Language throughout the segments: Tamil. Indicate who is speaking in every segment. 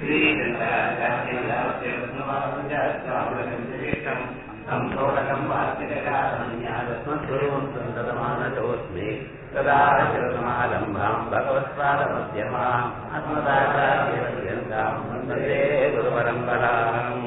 Speaker 1: संसोदकम् तदा श्रमारम्भाम् भगवत्पादमध्यमाम् अस्मदाचार्यपर्यन्ताम् वन्दे गुरुपरम्पराम्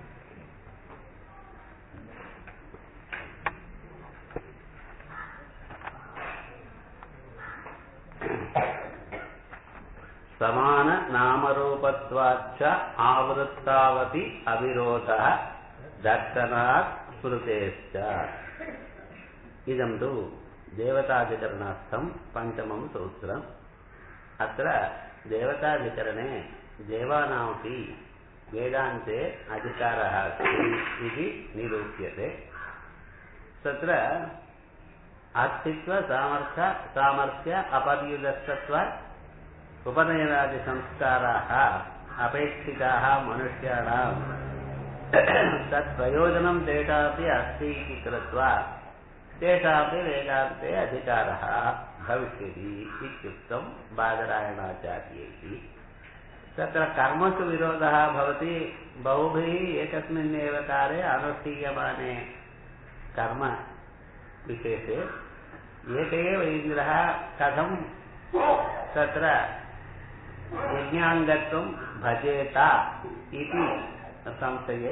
Speaker 1: समान नामरूपत्वाच्च आवृत्तावपि अविरोधः दर्शनात् स्मृतेश्च इदं तु देवताधिकरणार्थं पञ्चमं सूत्रम् अत्र देवताधिकरणे देवानामपि वेदान्ते अधिकारः अस्ति इति निरूप्यते तत्र अस्तित्वसामर्थ्य सामर्थ्य अपर्युदस्तत्वात् उपनयनादिसंस्काराः अपेक्षिताः मनुष्याणां तत् प्रयोजनं तेषापि अस्ति इति कृत्वा तेषापि वेदान्ते अधिकारः भविष्यति इत्युक्तं बादरायणाचार्यैः तत्र कर्मसु विरोधः भवति बहुभिः एकस्मिन्नेव काले अनुष्ठीयमाने कर्म विशेषे एक एव इन्द्रः कथं तत्र यज्ञाङ्गत्वं भजेत इति संशये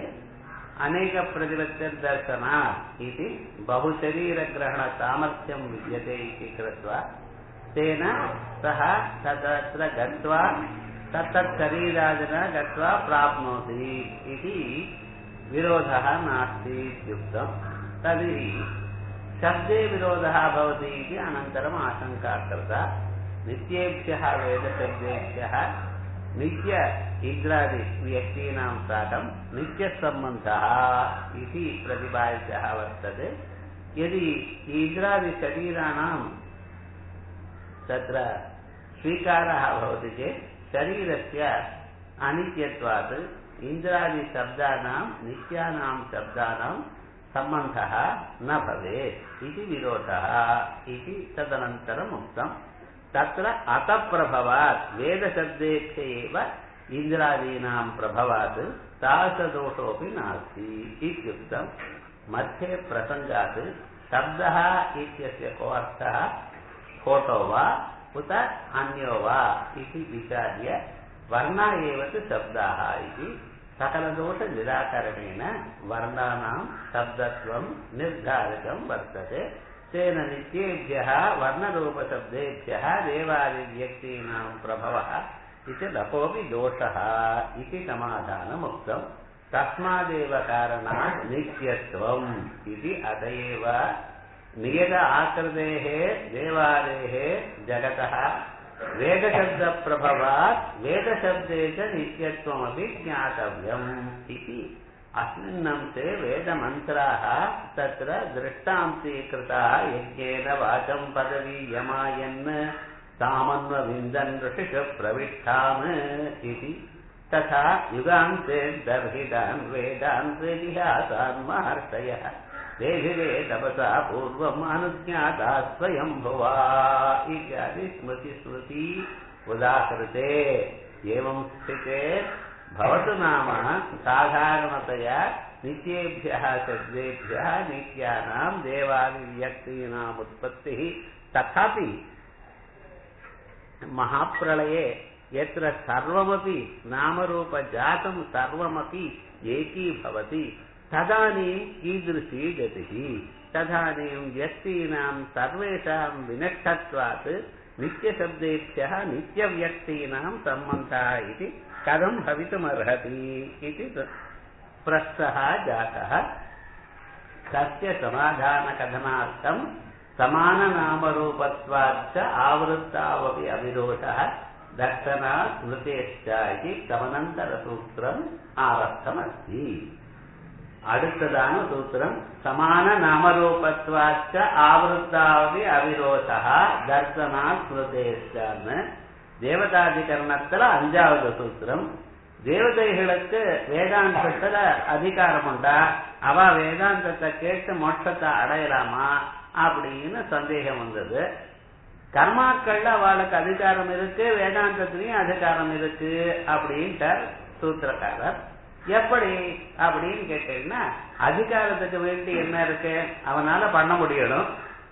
Speaker 1: अनेकप्रतिपत्तिर्दर्शनात् इति बहुशरीरग्रहणसामर्थ्यं विद्यते इति कृत्वा तेन सः तत्र गत्वा तत्तत् शरीरादिना गत्वा प्राप्नोति इति विरोधः नास्ति इत्युक्तं तर्हि शब्दे विरोधः भवति इति अनन्तरम् आशङ्का कृता नित्येभ्यः वेदशब्देभ्यः नित्य इन्द्रादि व्यक्तीनां साकं नित्यसम्बन्धः इति प्रतिपादितः वर्तते यदि इन्द्रादिशरीराणां तत्र स्वीकारः भवति चेत् शरीरस्य अनित्यत्वात् इन्द्रादिशब्दानां नित्यानां शब्दानां सम्बन्धः न भवेत् इति विरोधः इति तदनन्तरम् उक्तम् तत्र अतप्रभवात् वेदशब्देभ्य एव इन्द्रादीनां प्रभवात् तादृशदोषोऽपि नास्ति इत्युक्तं मध्ये प्रसङ्गात् शब्दः इत्यस्य को अर्थः स्फोटो वा उत अन्यो वा इति विचार्य वर्णा एव तु शब्दाः इति सकलदोषनिराकरणेन वर्णानां शब्दत्वं निर्धारितं वर्तते तेन नित्येभ्यः वर्णरूपशब्देभ्यः देवादिव्यक्तीनां प्रभवः इति लकोऽपि दोषः इति समाधानमुक्तम् तस्मादेव कारणात् नित्यत्वम् इति अत एव नियत आकृतेः देवादेः जगतः वेदशब्दप्रभवात् वेदशब्दे च नित्यत्वमपि ज्ञातव्यम् इति अस्मिन्नंसे वेदमन्त्राः तत्र दृष्टान्तीकृताः यज्ञेन वाचं पदवीयमायन् तामन्वविन्दन् ऋषिषु प्रविष्टान् इति तथा युगान्ते दर्हितान् वेदान् त्रिदिहासान् महर्षयः देहिरे तपसा पूर्वम् अनुज्ञाता स्वयम्भुवा इत्यादि स्मृतिस्मृति उदाहृते एवं स्थिते भवतु नाम साधारणतया नित्येभ्यः शब्देभ्यः नित्यानां देवादिव्यक्तीनाम् उत्पत्तिः तथापि महाप्रलये यत्र सर्वमपि नामरूपजातं सर्वमपि एकीभवति तदानीं कीदृशी गतिः तदानीं व्यक्तीनां सर्वेषां विनष्टत्वात् नित्यशब्देभ्यः नित्यव्यक्तीनां सम्बन्धः इति कथं भवितुमर्हति इति प्रश्नः जातः तस्य समाधानकथनार्थं समाननामरूपत्वाच्च आवृत्तावपि अविरोधः दर्शनात् स्मृतेश्च इति तमनन्तरसूत्रम् आरब्धमस्ति அடுத்ததான சூத்திரம் சமான நாமரூபத்வாச்ச ஆவருத்தாவதி அவிரோதா தர்சனா ஸ்மிருதேஷ்டான்னு தேவதாதிகரணத்துல அஞ்சாவது சூத்திரம் தேவதைகளுக்கு வேதாந்தத்துல அதிகாரம் உண்டா அவ வேதாந்தத்தை கேட்டு மோட்சத்தை அடையலாமா அப்படின்னு சந்தேகம் வந்தது கர்மாக்கள்ல அவளுக்கு அதிகாரம் இருக்கு வேதாந்தத்திலையும் அதிகாரம் இருக்கு அப்படின்ட்டார் சூத்திரக்காரர் எப்படி அப்படின்னு கேட்டீங்கன்னா அதிகாரத்துக்கு வேண்டி என்ன இருக்கு அவனால பண்ண முடியணும்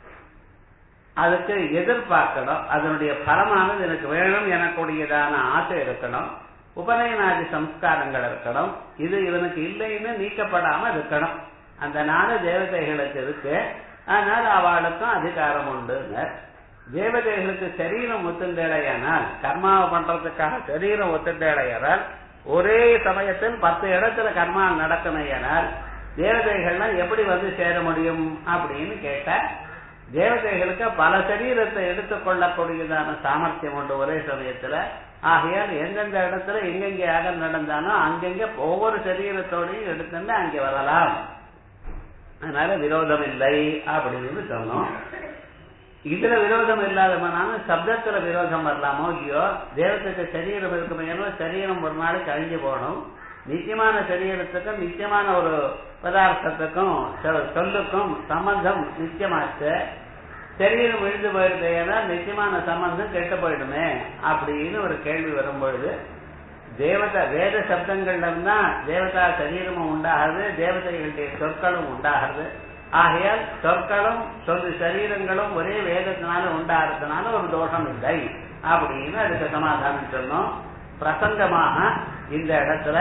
Speaker 1: அதுக்கு எதிர்பார்க்கணும் அதனுடைய பலமானது எனக்கு வேணும் எனக்குடையதான ஆசை இருக்கணும் உபநயனாதி சம்ஸ்காரங்கள் இருக்கணும் இது இவனுக்கு இல்லைன்னு நீக்கப்படாம இருக்கணும் அந்த நாள தேவதைகளுக்கு இருக்கு அதனால அவளுக்கும் அதிகாரம் உண்டுங்க தேவதைகளுக்கு சரீரம் ஒத்துண்டேடையானால் கர்மாவை பண்றதுக்காக சரீரம் ஒத்துண்டேடையானால் ஒரே சமயத்தில் பத்து இடத்துல கர்மா நடக்கணையானால் தேவதைகள்லாம் எப்படி வந்து சேர முடியும் அப்படின்னு கேட்ட தேவதைகளுக்கு பல சரீரத்தை எடுத்துக்கொள்ளக்கூடியதான சாமர்த்தியம் உண்டு ஒரே சமயத்துல ஆகையால் எந்தெந்த இடத்துல எங்கெங்க யாகம் நடந்தாலும் அங்கெங்க ஒவ்வொரு சரீரத்தோடையும் எடுத்துட்டு அங்கே வரலாம் அதனால விரோதம் இல்லை அப்படின்னு சொன்னோம் இதுல விரோதம் இல்லாதவனாலும் சப்தத்துல விரோதம் வரலாமோ இல்லையோ தேவத்துக்கு சரீரம் இருக்குமே சரீரம் ஒரு நாளைக்கு அழிஞ்சு போகணும் நிச்சயமான சரீரத்துக்கும் நிச்சயமான ஒரு பதார்த்தத்துக்கும் சொல்லுக்கும் சம்பந்தம் நிச்சயமாச்சு சரீரம் விழுந்து போயிடுது ஏன்னா நிச்சயமான சம்பந்தம் கெட்டு போயிடுமே அப்படின்னு ஒரு கேள்வி வரும்பொழுது தேவதா வேத சப்தங்கள்ல தான் தேவதா சரீரமும் உண்டாகிறது தேவதைகளுடைய சொற்களும் உண்டாகிறது ஆகையால் சொற்களும் சொல்லு சரீரங்களும் ஒரே வேதத்தினால உண்டாகிறதுனால ஒரு தோஷம் இல்லை அப்படின்னு அதுக்கு சமாதானம் சொன்னோம் பிரசங்கமாக இந்த இடத்துல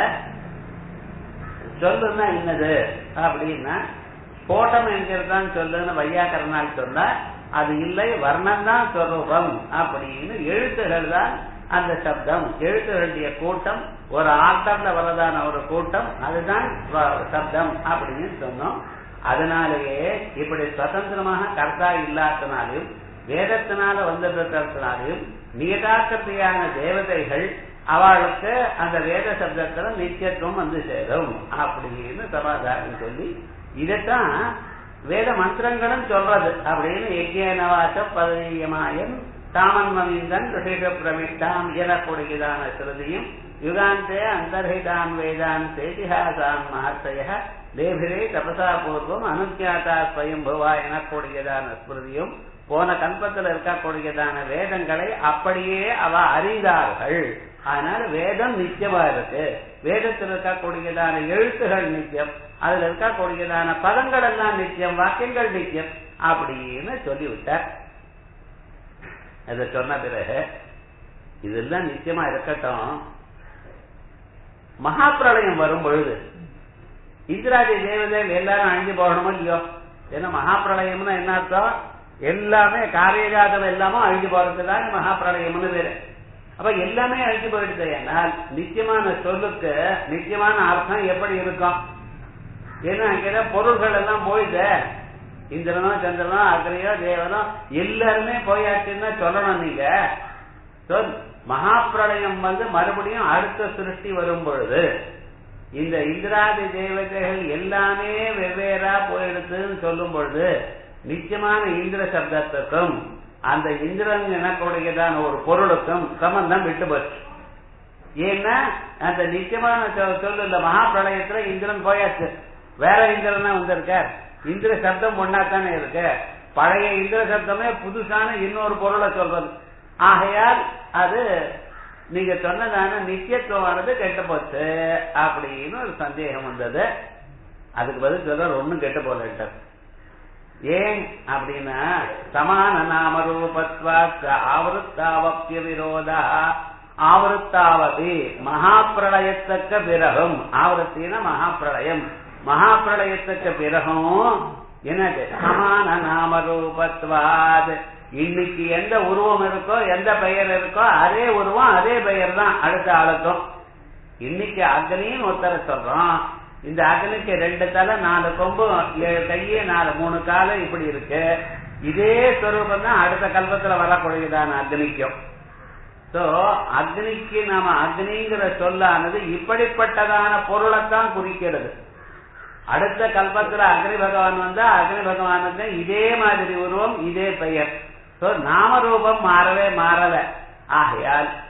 Speaker 1: சொல்லுன்னா என்னது அப்படின்னா ஸ்போட்டம் என்கிறதான் சொல்லுன்னு வையாக்கரனால் சொன்னா அது இல்லை வர்ணம் தான் சொரூபம் அப்படின்னு எழுத்துகள் தான் அந்த சப்தம் எழுத்துகளுடைய கூட்டம் ஒரு ஆட்டம்ல வரதான ஒரு கூட்டம் அதுதான் சப்தம் அப்படின்னு சொன்னோம் அதனாலேயே இப்படி சுதந்திரமாக கர்த்தா இல்லாதனாலையும் வேதத்தினால வந்திருக்கிறதுனாலையும் நியதாக்கத்தையான தேவதைகள் அவளுக்கு அந்த வேத சப்தத்துல நித்தியத்துவம் வந்து சேரும் அப்படின்னு சமாதானம் சொல்லி இதைத்தான் வேத மந்திரங்களும் சொல்றது அப்படின்னு யஜ்யனவாச பதவியமாயன் தாமன்மவிந்தன் ரிஷிக பிரமிட்டாம் எனக்கூடியதான ஸ்ருதியும் யுகாந்தே அந்தர்ஹிதான் வேதாந்தே இதிஹாசான் மகர்த்தய லேபிரே தபசா பூர்வம் அனுஜாதா ஸ்வயம்புவா எனக்கூடியதான ஸ்மிருதியும் போன கல்பத்தில் இருக்கக்கூடியதான வேதங்களை அப்படியே அவ அறிந்தார்கள் அதனால வேதம் நித்தியமா இருக்கு வேதத்தில் இருக்கக்கூடியதான எழுத்துகள் நித்தியம் அதுல இருக்கக்கூடியதான பதங்கள் எல்லாம் நித்தியம் வாக்கியங்கள் நித்தியம் அப்படின்னு சொல்லிவிட்டார் இதை சொன்ன பிறகு இதெல்லாம் நிச்சயமா இருக்கட்டும் மகாபிரளயம் வரும் பொழுது இந்திராதி தேவதைகள் எல்லாரும் அழிஞ்சு போகணுமோ இல்லையோ ஏன்னா மகாபிரளயம்னா என்ன அர்த்தம் எல்லாமே காரியஜாதம் எல்லாமும் அழிஞ்சு போறதுதான் மகாபிரளயம்னு பேரு அப்ப எல்லாமே அழிஞ்சு போயிடுது ஏன்னால் நிச்சயமான சொல்லுக்கு நிச்சயமான அர்த்தம் எப்படி இருக்கும் ஏன்னா அங்கே பொருள்கள் எல்லாம் போயிடுது இந்திரனோ சந்திரனோ அக்னியோ தேவனோ எல்லாருமே போயாச்சுன்னா சொல்லணும் நீங்க மகாபிரளயம் வந்து மறுபடியும் அடுத்த சிருஷ்டி வரும் பொழுது இந்த இந்திராதி தேவதைகள் எல்லாமே வெவ்வேறா போயிடுதுன்னு சொல்லும் பொழுது நிச்சயமான இந்திர சப்தத்துக்கும் அந்த இந்திரன் எனக்கூடியதான ஒரு பொருளுக்கும் சம்பந்தம் விட்டு போச்சு ஏன்னா அந்த நிச்சயமான சொல்லு இந்த மகாபிரளயத்துல இந்திரன் போயாச்சு வேற இந்திரனா வந்திருக்கார் இந்திர சப்தம் ஒன்னாத்தானே இருக்கு பழைய இந்திர சப்தமே புதுசான இன்னொரு பொருளை சொல்றது ஆகையால் அது நீங்க சொன்னதான நித்தியத்துவமானது கெட்டு போச்சு அப்படின்னு ஒரு சந்தேகம் வந்தது அதுக்கு பதில் சொல்ற ஒன்னும் கெட்டு போல ஏன் அப்படின்னா சமான நாம ரூபத்வாத் ஆவருத்தாவப்பிய விரோதா ஆவருத்தாவதி மகாபிரளயத்தக்க பிறகும் ஆவருத்தின மகாபிரளயம் மகாபிரளயத்துக்கு பிறகும் என்னது சமான நாம ரூபத்வாத் இன்னைக்கு எந்த உருவம் இருக்கோ எந்த பெயர் இருக்கோ அதே உருவம் அதே பெயர் தான் அடுத்த ஆளுக்கும் இன்னைக்கு அக்னின்னு ஒருத்தர சொல்றோம் இந்த அக்னிக்கு ரெண்டு தலை நாலு கொம்பு ஏழு கையே நாலு மூணு காலு இப்படி இருக்கு இதே ஸ்வரூபம் தான் அடுத்த கல்பத்துல வரக்கூடியதான அக்னிக்கும் சோ அக்னிக்கு நாம அக்னிங்கிற சொல்லானது இப்படிப்பட்டதான பொருளைத்தான் குறிக்கிறது அடுத்த கல்பத்துல அக்னி பகவான் வந்தா அக்னி பகவானுக்கு இதே மாதிரி உருவம் இதே பெயர் சோ நாமரூபம் மாறவே மாறல ஆகையால்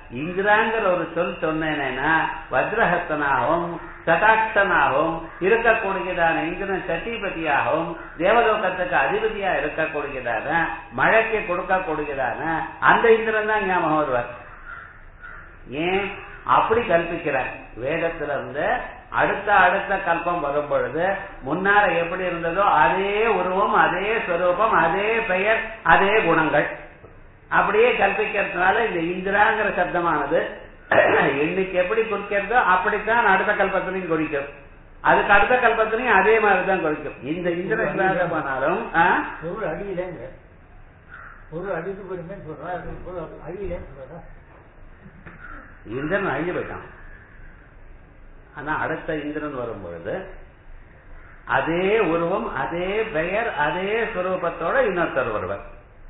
Speaker 1: இந்திராங்கிற ஒரு சொல் சொன்னேன்னா வஜ்ரஹஸ்தனாகவும் சதாட்சனாகவும் இருக்கக்கூடியதான இந்திரன் சட்டிபதியாகவும் தேவலோகத்துக்கு அதிபதியா இருக்கக்கூடியதான மழைக்கு கொடுக்கக்கூடியதான அந்த இந்திரன் தான் ஞாபகம் வருவார் ஏன் அப்படி கல்பிக்கிறார் வேதத்துல இருந்து அடுத்த அடுத்த கல்பம் வரும் பொழுது முன்னால எப்படி இருந்ததோ அதே உருவம் அதே ஸ்வரூபம் அதே பெயர் அதே குணங்கள் அப்படியே கல்பிக்கிறதுனால இந்த இந்திராங்கிற சப்தமானது இன்னைக்கு எப்படி குறிக்கிறதோ அப்படித்தான் அடுத்த கல்பத்திலையும் குறிக்கும் அதுக்கு அடுத்த கல்பத்திலையும் அதே மாதிரிதான் குறிக்கும் இந்த இந்திர போனாலும்
Speaker 2: பொருள் அடியிலேங்க பொருள் அடிக்கு போயிருமே சொல்றா பொருள் அடியிலேன்னு சொல்றா
Speaker 1: இந்திரன் அழிஞ்சு போயிட்டான் ஆனா அடுத்த இந்திரன் வரும் பொழுது அதே உருவம் அதே பெயர் அதே சுரூபத்தோட இன்னொருத்தர் வருவர்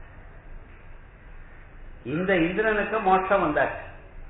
Speaker 1: இந்த இந்திரனுக்கு மோட்சம் வந்தாச்சு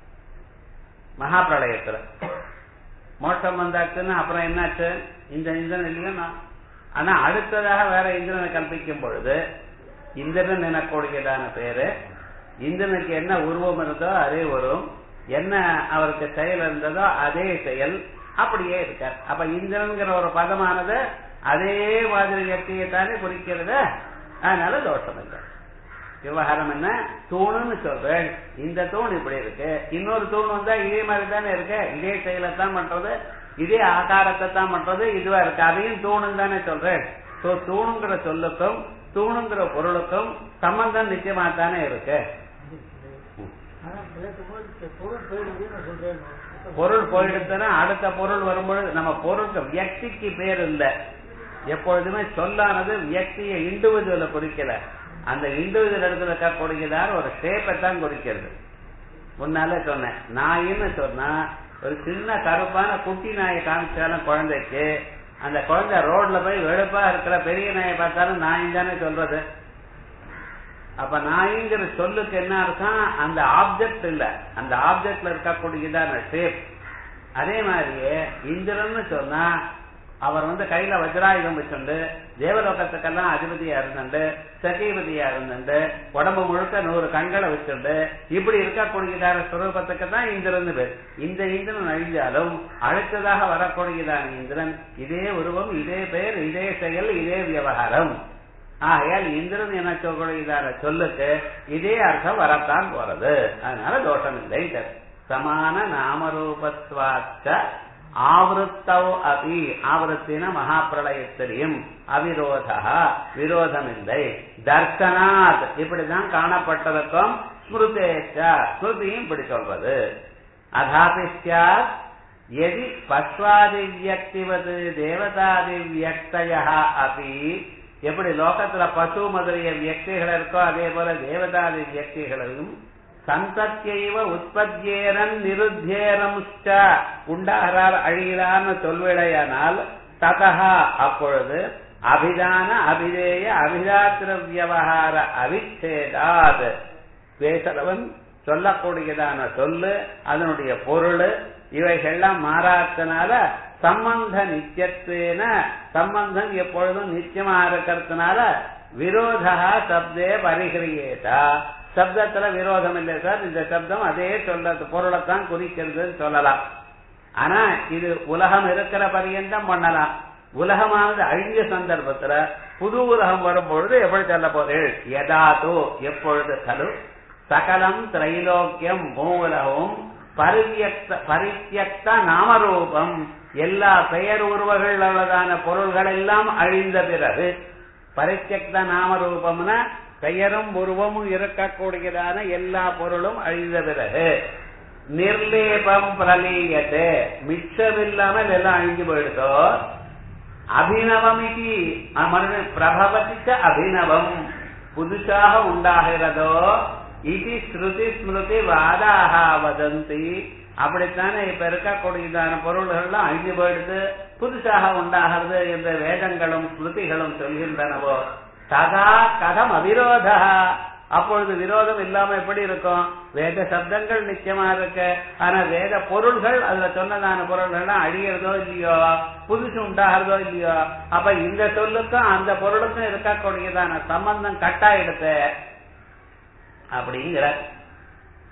Speaker 1: மகாபிரளயத்துல மோட்சம் வந்தாச்சுன்னா அப்புறம் என்னாச்சு இந்த இந்திரன் இல்லையா ஆனா அடுத்ததாக வேற இந்திரனை கல்பிக்கும் பொழுது இந்திரன் எனக்கூடியதான பேரு இந்திரனுக்கு என்ன உருவம் இருந்தோ அதே உருவம் என்ன அவருக்கு செயல் இருந்ததோ அதே செயல் அப்படியே இருக்கார் அப்ப இந்திரன்கிற ஒரு பதமானது அதே மாதிரி வியக்தியைத்தானே குறிக்கிறது அதனால தோஷம் இல்லை விவகாரம் என்ன தூணுன்னு சொல்றேன் இந்த தூண் இப்படி இருக்கு இன்னொரு தூண் வந்தா இதே மாதிரி தானே இருக்கு இதே செயலைத்தான் பண்றது இதே ஆகாரத்தை தான் பண்றது இதுவா இருக்கு அதையும் தூணுன்னு தானே சொல்றேன் சோ தூணுங்கிற சொல்லுக்கும் தூணுங்கிற பொருளுக்கும் சம்பந்தம் நிச்சயமா தானே இருக்கு
Speaker 2: ஆனா பேசும்போது பொருள் போயிடுதுன்னு சொல்றேன்
Speaker 1: பொருள் போயிடுச்சுன்னா அடுத்த பொருள் வரும்பொழுது நம்ம பொருளுக்கு வியக்திக்கு பேர் இல்ல எப்பொழுதுமே சொல்லானது வியக்தியை இண்டிவிஜுவல குறிக்கல அந்த இண்டிவிஜுவல் இடத்துல இருக்கக்கூடியதான ஒரு ஷேப்பை தான் குறிக்கிறது முன்னால சொன்னேன் நாயின்னு சொன்னா ஒரு சின்ன கருப்பான குட்டி நாயை காமிச்சாலும் குழந்தைக்கு அந்த குழந்தை ரோட்ல போய் வெளுப்பா இருக்கிற பெரிய நாயை பார்த்தாலும் நாயின் தானே சொல்றது அப்ப நாய்ங்கிற சொல்லுக்கு என்ன அர்த்தம் அந்த ஆப்ஜெக்ட் இல்ல அந்த ஆப்ஜெக்ட்ல இருக்கக்கூடியதான ஷேப் அதே மாதிரியே இந்திரன்னு சொன்னா அவர் வந்து கையில வஜ்ராயுதம் வச்சுண்டு தேவலோகத்துக்கெல்லாம் அதிபதியா இருந்துண்டு சத்தியபதியா இருந்துண்டு உடம்பு முழுக்க நூறு கண்களை வச்சுண்டு இப்படி இருக்கக்கூடியதான ஸ்வரூபத்துக்கு தான் இந்திரன் பேர் இந்த இந்திரன் அழிஞ்சாலும் அடுத்ததாக வரக்கூடியதான இந்திரன் இதே உருவம் இதே பெயர் இதே செயல் இதே விவகாரம் ஆகையால் இந்திரன் என சொல்லக்கூடியதான சொல்லுக்கு இதே அர்த்தம் வரத்தான் போறது அதனால தோஷம் இல்லை சமான நாமரூபத்வாச்ச ஆவருத்தவ் அபி ஆவருத்தின மகாபிரளயத்திலையும் அவிரோதா விரோதம் இல்லை தர்சனாத் இப்படிதான் காணப்பட்டதற்கும் ஸ்மிருதேச்ச ஸ்மிருதியும் இப்படி சொல்றது அதாபி சாத் எதி பஸ்வாதி வியக்திவது தேவதாதி வியக்தய அப்படி எப்படி லோகத்துல பசு முதலிய வியக்திகள் இருக்கோ அதே போல தேவதாதி வியக்திகளும் சந்தத்தியைவ உற்பத்தியேரன் நிருத்தேரம் உண்டாகிறார் அழிகிறான்னு சொல்விடையானால் ததா அப்பொழுது அபிதான அபிதேய அபிதாத்திர வியவகார அவிச்சேதாத் பேசுறவன் சொல்லக்கூடியதான சொல்லு அதனுடைய பொருள் இவைகள்லாம் மாறாதனால சம்பந்த நித்தியத்துவேன சம்பந்தம் எப்பொழுதும் நிச்சயமா இருக்கிறதுனால விரோதா சப்தே பரிகிரியேதா சப்தத்துல விரோதம் இல்லை சார் இந்த சப்தம் அதே சொல்றது பொருளைத்தான் குறிக்கிறதுன்னு சொல்லலாம் ஆனா இது உலகம் இருக்கிற பரியந்தம் பண்ணலாம் உலகமானது அழிஞ்ச சந்தர்ப்பத்துல புது உலகம் வரும்பொழுது எப்படி சொல்ல போறேன் எதாதோ எப்பொழுது கலு சகலம் திரைலோக்கியம் மூலகம் பரிவியக்த பரித்தியக்த நாமரூபம் எல்லா பெயர் உருவங்கள் உள்ளதான பொருள்கள் எல்லாம் அழிந்த பிறகு பரித்தியக்த நாமரூபம்னா பெயரும் உருவமும் இருக்கக்கூடியதான எல்லா பொருளும் அழிந்த பிறகு நிர்லேபம் பிரலீயத்தை மிச்சமில்லாமல் எல்லாம் அழிஞ்சு போயிடுதோ அபிநவம் இது பிரபவதிச்ச அபிநவம் புதுசாக உண்டாகிறதோ இது ஸ்ருதி ஸ்மிருதி வாதாக வதந்தி அப்படித்தானே இப்ப இருக்கக்கூடியதான பொருள்கள்லாம் அழிஞ்சு போயிடுது புதுசாக உண்டாகிறது என்ற வேதங்களும் ஸ்மிருதிகளும் சொல்கின்றனவோ ததா கதம் அவிரோதா அப்பொழுது விரோதம் இல்லாம எப்படி இருக்கும் வேத சப்தங்கள் நிச்சயமா இருக்கு ஆனா வேத பொருள்கள் அதுல சொன்னதான பொருள்கள்லாம் அழியறதோ இல்லையோ புதுசு உண்டாகிறதோ இல்லையோ அப்ப இந்த சொல்லுக்கும் அந்த பொருளுக்கும் இருக்கக்கூடியதான சம்பந்தம் கட்டாயிடுத்து அப்படிங்கிற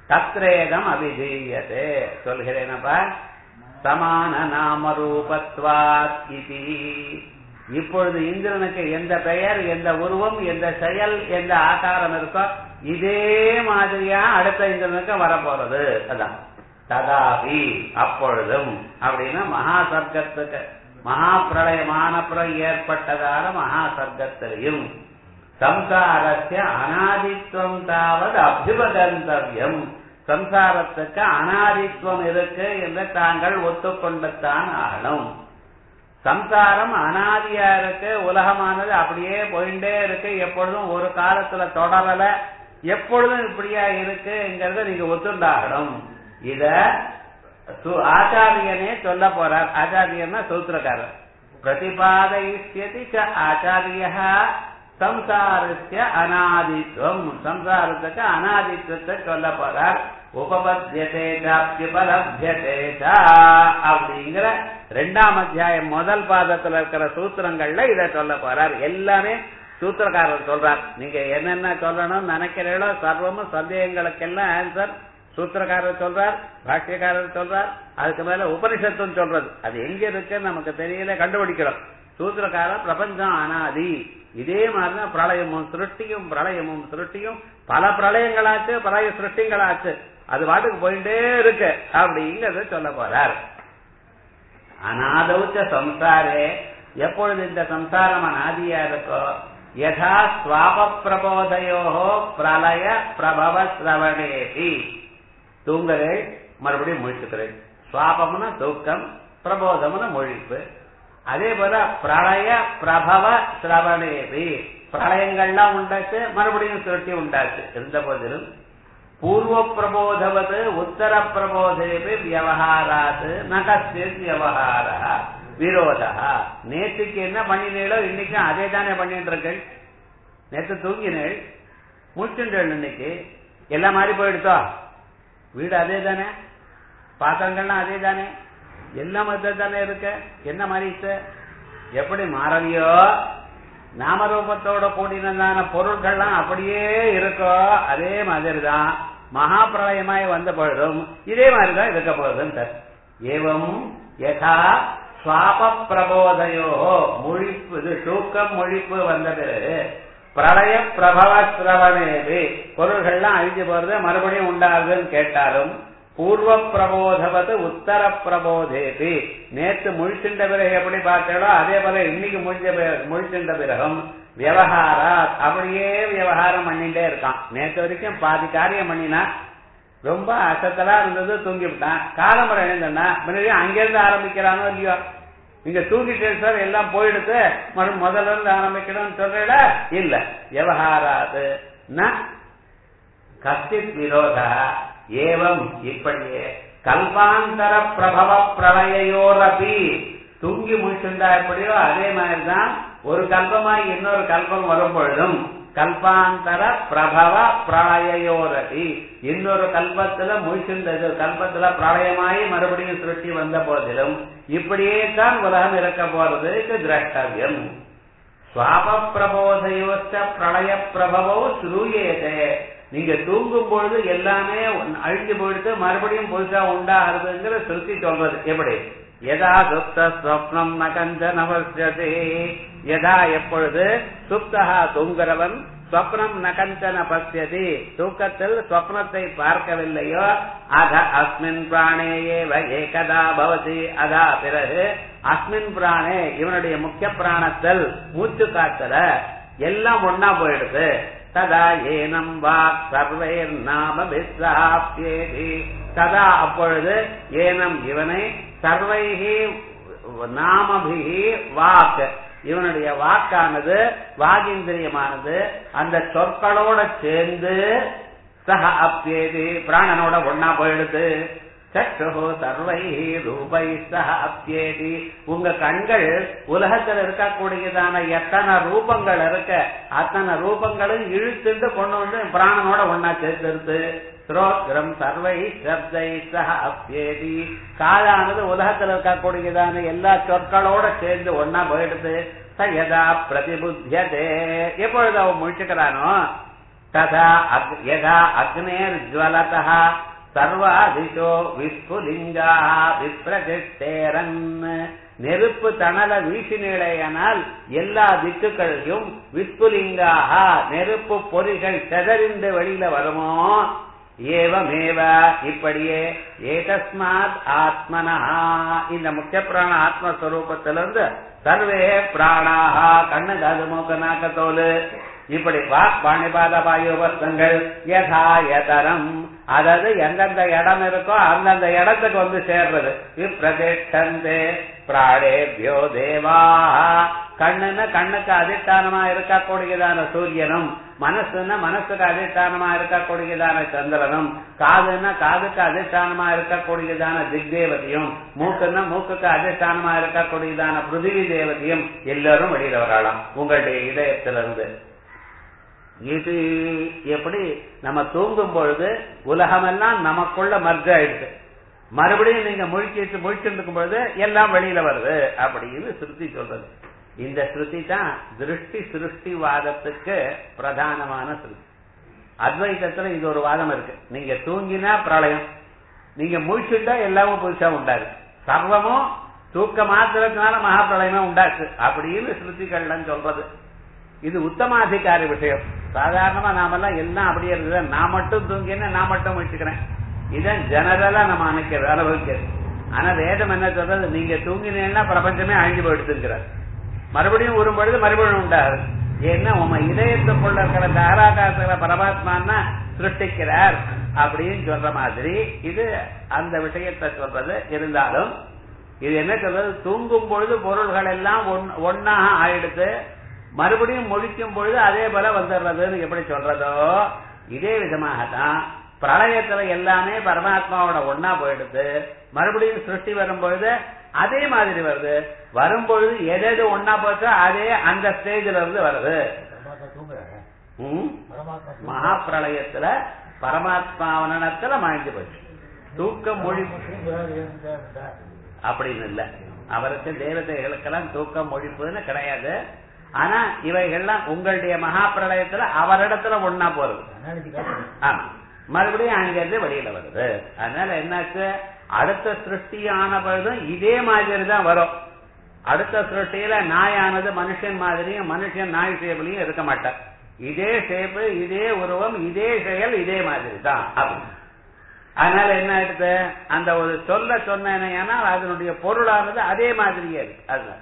Speaker 1: தத்ரேதம் அபிதீயதே சொல்கிறேனப்பா சமான நாம ரூபத்வாத் இதி இப்பொழுது இந்திரனுக்கு எந்த பெயர் எந்த உருவம் எந்த செயல் எந்த ஆகாரம் இருக்கோ இதே மாதிரியா அடுத்த இந்திரனுக்கு வரப்போறது அதான் ததாபி அப்பொழுதும் அப்படின்னா மகா சர்க்கத்துக்கு மகா பிரளயமானப்புறம் ஏற்பட்டதான மகா சர்க்கத்திலையும் சம்சாரஸ்ய அனாதித்வம் தாவது அபிபகந்தவியம் சம்சாரத்துக்கு அனாதித்வம் இருக்கு என்று தாங்கள் ஒத்துக்கொண்டுத்தான் ஆகணும் சம்சாரம் அனாதியா இருக்கு உலகமானது அப்படியே போயிட்டே இருக்கு எப்பொழுதும் ஒரு காலத்துல தொடரல எப்பொழுதும் இப்படியா இருக்குங்கிறத நீங்க ஒத்துண்டாகணும் இத சு- ஆச்சாரியனே சொல்ல போறார் ஆச்சாரியன்னா சூத்திரக்காரர் பிரதிபாதயிஷ்யதி ச ஆச்சாரிய சம்சாரஸ்ய அனாதித்வம் சம்சாரத்துக்கு அனாதித்வத்தை சொல்ல போறார் உபபத்தியதே சாப்யுபலபியதே ச அப்படிங்கிற ரெண்டாம் அத்தியாயம் முதல் பாதத்துல இருக்கிற சூத்திரங்கள்ல இதை சொல்ல போறார் எல்லாமே சூத்திரக்காரர் சொல்றார் நீங்க என்னென்ன சொல்லணும்னு நினைக்கிறீங்களோ சர்வமும் சந்தேகங்களுக்கெல்லாம் ஆன்சர் சூத்திரக்காரர் சொல்றார் பாஷ்யக்காரர் சொல்றார் அதுக்கு மேல உபனிஷத்தும் சொல்றது அது எங்க இருக்குன்னு நமக்கு தெரியல கண்டுபிடிக்கிறோம் சூத்திரக்காரர் பிரபஞ்சம் அனாதி இதே மாதிரிதான் பிரளயமும் சிருஷ்டியும் பிரளயமும் சிருஷ்டியும் பல பிரளயங்களாச்சு பிரளய சிருஷ்டிங்களாச்சு அது பாட்டுக்கு போயிட்டே இருக்கு அப்படிங்கறத சொல்ல போறார் அநாதௌச்ச சம்சாரே எப்பொழுது இந்த சம்சாரம் அநாதியா இருக்கோ யதா ஸ்வாப பிரபோதையோ பிரளய பிரபவ சிரவணேதி தூங்குறேன் மறுபடியும் முழிச்சுக்கிறேன் சுவாபம்னா தூக்கம் பிரபோதம்னு முழிப்பு அதே போல பிரளய பிரபவ சிரவணேதி பிரளயங்கள்லாம் உண்டாச்சு மறுபடியும் சுருட்டி உண்டாச்சு இருந்த போதிலும் பூர்வ பிரபோதவது உத்தர பிரபோதேபி வியவஹாராது நகஸ்தித் வியவஹார விரோதா நேற்றுக்கு என்ன பண்ணினீங்களோ இன்னைக்கும் அதே தானே பண்ணிட்டு இருக்கேன் நேற்று தூங்கினேள் முடிச்சுட்டேள் இன்னைக்கு எல்லாம் மாறி போயிடுதோ வீடு அதே தானே பாத்திரங்கள்லாம் அதே தானே எல்லாம் அதே தானே இருக்கு என்ன மாறிச்சு எப்படி மாறலையோ நாமரூபத்தோட கூடினதான பொருட்கள்லாம் அப்படியே இருக்கோ அதே மாதிரி தான் மகா பிரளயமாய் வந்த பொழுதும் இதே மாதிரிதான் இருக்க போகுதுன்னு ஏவம் யதா சுவாப பிரபோதையோ முழிப்பு இது தூக்கம் முழிப்பு வந்த பிறகு பிரளய பிரபவ சிரவணேது பொருள்கள்லாம் அழிஞ்சு போறது மறுபடியும் உண்டாகுதுன்னு கேட்டாலும் பூர்வ பிரபோதவது உத்தர பிரபோதேதி நேற்று முழிச்சின்ற பிறகு எப்படி பார்த்தீங்களோ அதே போல இன்னைக்கு முழிஞ்ச பிற- முழிச்சின்ற பிறகும் விவகாரா அப்படியே விவகாரம் பண்ணிட்டே இருக்கான் நேற்று வரைக்கும் பாதி காரியம் பண்ணினா ரொம்ப அசத்தலா இருந்தது தூங்கிவிட்டான் காலமுறை எழுந்தனா மறுபடியும் அங்கிருந்து ஆரம்பிக்கிறானோ இல்லையோ நீங்க தூங்கிட்டே சார் எல்லாம் போயிடுத்து மறு முதல்ல இருந்து ஆரம்பிக்கணும்னு சொல்றல இல்ல விவகாராது ந கஷ்டித் விரோத ஏவம் இப்படியே கல்பாந்தர பிரபவ பிரளயோரபி தூங்கி முடிச்சிருந்தா எப்படியோ அதே மாதிரிதான் ஒரு கல்பமாய் இன்னொரு கல்பம் வரும் பொழுதும் கல்பாந்தர பிரபவ பிரளயோரபி இன்னொரு கல்பத்துல முழிச்சிருந்தது கல்பத்துல பிரளயமாயி மறுபடியும் சுருட்டி வந்த போதிலும் இப்படியே தான் உலகம் இருக்க போறதுக்கு திரஷ்டவியம் சுவாப பிரபோதையோச்ச பிரளய பிரபவோ சுரூயேதே நீங்க தூங்கும் பொழுது எல்லாமே அழிஞ்சு போயிடுத்து மறுபடியும் புதுசா உண்டாகிறதுங்கிற சுருத்தி சொல்றது எப்படி எதா சுப்த ஸ்வப்னம் ந கஞ்சன பசியதே எதா எப்பொழுது சுப்தகா தூங்குறவன் ஸ்வப்னம் ந கஞ்சன பசியதி தூக்கத்தில் ஸ்வப்னத்தை பார்க்கவில்லையோ அத அஸ்மின் பிராணே ஏவ ஏகதா பவதி அதா பிறகு அஸ்மின் பிராணே இவனுடைய முக்கிய பிராணத்தில் மூச்சு காத்துல எல்லாம் ஒன்னா போயிடுது ததா ஏனம் வாக் சர்வேர் நாம விஸ்ராப்யேதி ததா அப்பொழுது ஏனம் இவனை சர்வைகி நாமபிகி வாக் இவனுடைய வாக்கானது வாகிந்திரியமானது அந்த சொற்களோட சேர்ந்து சக அப்பியேதி பிராணனோட ஒன்னா போயிடுது சற்றுஹோ சர்வை ரூபை சக அப்பியேதி உங்க கண்கள் உலகத்தில் இருக்கக்கூடியதான எத்தனை ரூபங்கள் இருக்க அத்தனை ரூபங்களும் இழுத்துட்டு கொண்டு வந்து பிராணனோட ஒன்னா சேர்த்துருது ஸ்ரோத்ரம் சர்வை சப்தை சக அப்பியேதி காதானது உலகத்தில் இருக்கக்கூடியதான எல்லா சொற்களோட சேர்ந்து ஒன்னா போயிடுது ச யதா பிரதிபுத்தியதே எப்பொழுது அவன் முழிச்சுக்கிறானோ ததா அக்- யதா அக்னேர்ஜ்வலதः சர்வாதிஷோ விஸ்புலிங்கா விப்ரதிஷ்டேரன் நெருப்பு தணல வீசினேடையானால் எல்லா திக்குகளையும் விஸ்புலிங்காக நெருப்பு பொறிகள் செதறிந்து வெளியில வருமோ ஏவமேவ இப்படியே ஏதஸ்மாத் ஆத்மனா இந்த முக்கிய பிராண ஆத்மஸ்வரூபத்திலிருந்து சர்வே பிராணாக கண்ணு காது மூக்கு நாக்க தோலு இப்படி வா பாணிபாத பாயுபஸ்தங்கள் யதா யதரம் அதாவது எந்தெந்த இடம் இருக்கோ அந்தந்த இடத்துக்கு வந்து சேர்றது விப்ரதிஷ்டந்தே பிராணேபியோ தேவா கண்ணுன்னா கண்ணுக்கு அதிஷ்டானமா இருக்கக்கூடியதான சூரியனும் மனசுன்னா மனசுக்கு அதிஷ்டானமா இருக்கக்கூடியதான சந்திரனும் காதுன்னா காதுக்கு அதிஷ்டானமா இருக்கக்கூடியதான திக்தேவதையும் மூக்குன்னா மூக்குக்கு அதிஷ்டானமா இருக்கக்கூடியதான பிருத்திவி தேவதையும் எல்லாரும் வெளியில வரலாம் உங்களுடைய இதயத்திலிருந்து இது எப்படி நம்ம தூங்கும் பொழுது உலகமெல்லாம் நமக்குள்ள மர்ஜ் ஆயிடுது மறுபடியும் நீங்க முழிச்சிட்டு முழிச்சுட்டு இருக்கும் பொழுது எல்லாம் வெளியில வருது அப்படின்னு ஸ்ருதி சொல்றது இந்த ஸ்ருதி தான் திருஷ்டி சிருஷ்டி வாதத்துக்கு பிரதானமான ஸ்ருதி அத்வைதத்துல இது ஒரு வாதம் இருக்கு நீங்க தூங்கினா பிரளயம் நீங்க முழிச்சுட்டா எல்லாமும் புதுசா உண்டாரு சர்வமும் தூக்க மாத்திரத்தினால மகாபிரளயமே உண்டாச்சு அப்படின்னு ஸ்ருதிகள்லாம் சொல்றது இது உத்தமாதிகாரி விஷயம் சாதாரணமா நாமெல்லாம் எல்லாம் அப்படியே இருக்குது நான் மட்டும் தூங்கினேன் நான் மட்டும் முடிச்சுக்கிறேன் இதான் ஜெனரலா நம்ம அனுக்கிறது அனுபவிக்கிறது ஆனா வேதம் என்ன சொல்றது நீங்க தூங்கினீங்கன்னா பிரபஞ்சமே அழிஞ்சு போயிடுத்துங்கிறார் மறுபடியும் ஒரு பொழுது மறுபடியும் உண்டாரு ஏன்னா உங்க இதயத்துக்குள்ள இருக்கிற தாராகாசுல பரமாத்மான்னா சிருஷ்டிக்கிறார் அப்படின்னு சொல்ற மாதிரி இது அந்த விஷயத்தை சொல்றது இருந்தாலும் இது என்ன சொல்றது தூங்கும் பொழுது பொருள்கள் எல்லாம் ஒன்- ஒண்ணாக ஆயிடுத்து மறுபடியும் முழிக்கும் பொழுது அதே போல வந்துடுறதுன்னு எப்படி சொல்றதோ இதே விதமாகத்தான் பிரளயத்துல எல்லாமே பரமாத்மாவோட ஒன்னா போயிடுது மறுபடியும் சிருஷ்டி வரும் பொழுது அதே மாதிரி வருது வரும்பொழுது எது எது ஒன்னா போச்சோ அதே அந்த ஸ்டேஜ்ல இருந்து வருது
Speaker 2: பரமாத்மா தூங்குறாரு
Speaker 1: ம்?
Speaker 2: பரமாத்மா தூங்குறாரு.
Speaker 1: மகா பிரளயத்துல பரமாத்மாவனத்துல மாய்ஞ்சு போச்சு தூக்கம் மொழி
Speaker 2: தூங்குறாரு, எழுந்தார்,
Speaker 1: அப்படின்னு இல்ல அவருக்கு தேவதைகளுக்கெல்லாம் தூக்கம் ஒழிப்புன்னு கிடையாது ஆனா இவைகள்லாம் உங்களுடைய மகா பிரளயத்துல அவரிடத்துல ஒன்னா போறது
Speaker 2: அனாலிட்டி காட்டுறது.
Speaker 1: ஆமா மறுபடியும் அங்கிருந்து வெளியில வருது அதனால என்னாச்சு அடுத்த சிருஷ்டி ஆன பொழுதும் இதே மாதிரி தான் வரும் அடுத்த சிருஷ்டியில நாயானது மனுஷன் மாதிரியும் மனுஷன் நாய் ஷேப்லயும் இருக்க மாட்டார் இதே ஷேப்பு இதே உருவம் இதே செயல் இதே மாதிரி தான் அப்படி அதனால என்ன ஆயிடுது அந்த ஒரு சொல்ல சொன்னேன்னா அதனுடைய பொருளானது அதே மாதிரியே இருக்கு அதுதான்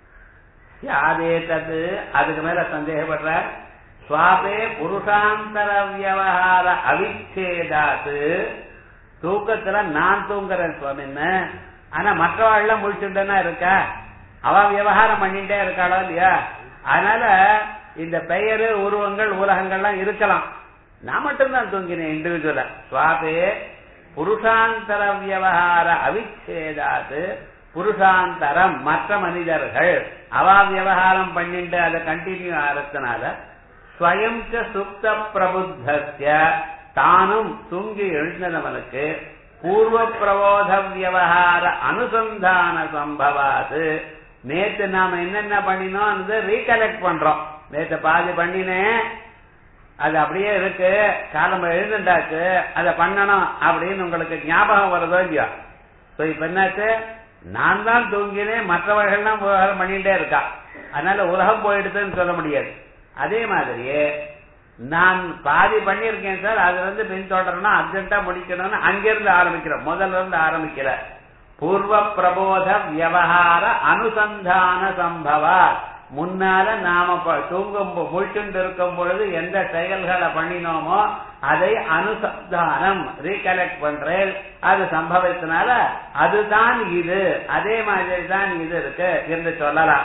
Speaker 1: யாதே தது அதுக்கு மேல சந்தேகப்படுற சுவாபே புருஷாந்தர வியவகார அவிச்சேதாத்து தூக்கத்துல நான் தூங்குறேன் சுவாமின்னு ஆனா மற்றவாள்லாம் முடிச்சுட்டேன்னா இருக்கா அவ விவகாரம் பண்ணிட்டே இருக்காளோ இல்லையா அதனால இந்த பெயரு உருவங்கள் உலகங்கள்லாம் இருக்கலாம் நான் மட்டும்தான் தூங்கினேன் இண்டிவிஜுவலா சுவாபே புருஷாந்தர வியவகார அவிச்சேதாத்து புருஷாந்தரம் மற்ற மனிதர்கள் அவா விவகாரம் பண்ணிட்டு அதை கண்டினியூ ஆகிறதுனால ஸ்வயம் ச சுப்த பிரபுத்தஸ்ய தானும் தூங்கி எழுந்தவனுக்கு பூர்வ பிரபோத வியவகார அனுசந்தான சம்பவாது நேத்து நாம என்னென்ன பண்ணினோம் அது ரீகலெக்ட் பண்றோம் நேத்து பாதி பண்ணினேன் அது அப்படியே இருக்கு காலம் எழுதுண்டாச்சு அதை பண்ணணும் அப்படின்னு உங்களுக்கு ஞாபகம் வருதோ இல்லையா சோ இப்ப என்னாச்சு நான் தான் தூங்கினேன் மற்றவர்கள்லாம் விவகாரம் பண்ணிட்டே இருக்கா அதனால உலகம் போயிடுதுன்னு சொல்ல முடியாது அதே மாதிரியே நான் பாதி பண்ணியிருக்கேன் சார் அது வந்து பின்தொடரணும் அர்ஜென்ட்டா முடிக்கணும்னு அங்கிருந்து ஆரம்பிக்கிறோம் முதல்ல இருந்து ஆரம்பிக்கல பூர்வ பிரபோத வியவகார அனுசந்தான சம்பவா முன்னால நாம ப- தூங்கும் பொ- முழிச்சுண்டு இருக்கும் பொழுது எந்த செயல்களை பண்ணினோமோ அதை அனுசந்தானம் ரீகலெக்ட் பண்றேன் அது சம்பவத்தினால அதுதான் இது அதே மாதிரி தான் இது இருக்கு என்று சொல்லலாம்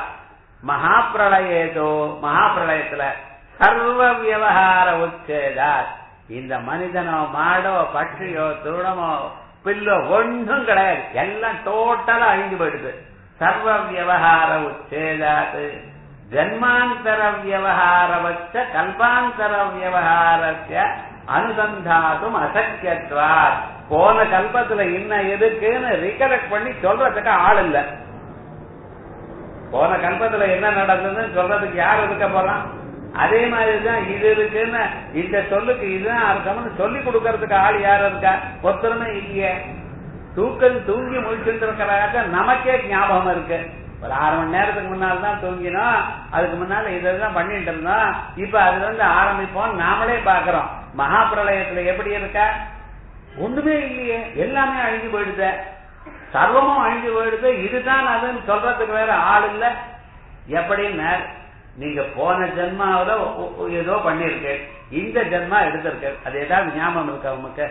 Speaker 1: மகாபிரளயேதோ மகாபிரளயத்துல சர்வ விவகார உச்சேதா இந்த மனிதனோ மாடோ பட்சியோ துருணமோ பில்லோ ஒன்றும் கிடையாது எல்லாம் டோட்டலா அழிஞ்சு போயிடுது சர்வ விவகார உச்சேதாது ஜன்மாந்தர விவகார வச்ச கல்பாந்தர விவகாரஸ்ய அனுசந்தாதும் அசக்கியத்வா போன கல்பத்துல என்ன இருக்குன்னு ரிகலெக்ட் பண்ணி சொல்றதுக்கு ஆள் இல்ல போன கல்பத்துல என்ன நடந்ததுன்னு சொல்றதுக்கு யார் இருக்க போறான் அதே மாதிரிதான் இது இருக்குன்னு இந்த சொல்லுக்கு இதுதான் அர்த்தம்னு சொல்லி கொடுக்கறதுக்கு ஆள் யார் இருக்கா ஒருத்தருமே இல்லையே தூக்கம் தூங்கி முழிச்சுட்டு இருக்கிறாங்க நமக்கே ஞாபகம் இருக்கு ஒரு ஆறு மணி நேரத்துக்கு முன்னால் தான் தூங்கினோம் அதுக்கு முன்னால இதெல்லாம் பண்ணிட்டு இருந்தோம் இப்ப அதுல இருந்து ஆரம்பிப்போம் நாமளே பாக்குறோம் மகா பிரளயத்துல எப்படி இருக்கா ஒண்ணுமே இல்லையே எல்லாமே அழிஞ்சு போயிடுது சர்வமும் அழிஞ்சு போயிடுது இதுதான் அதுன்னு சொல்றதுக்கு வேற ஆள் இல்ல எப்படின்னு நீங்க போன ஜென்மாவில ஒ- ஒ- ஏதோ பண்ணிருக்கு இந்த ஜென்மா எடுத்திருக்கு அது ஏதாவது ஞாபகம் இருக்கா உமக்கு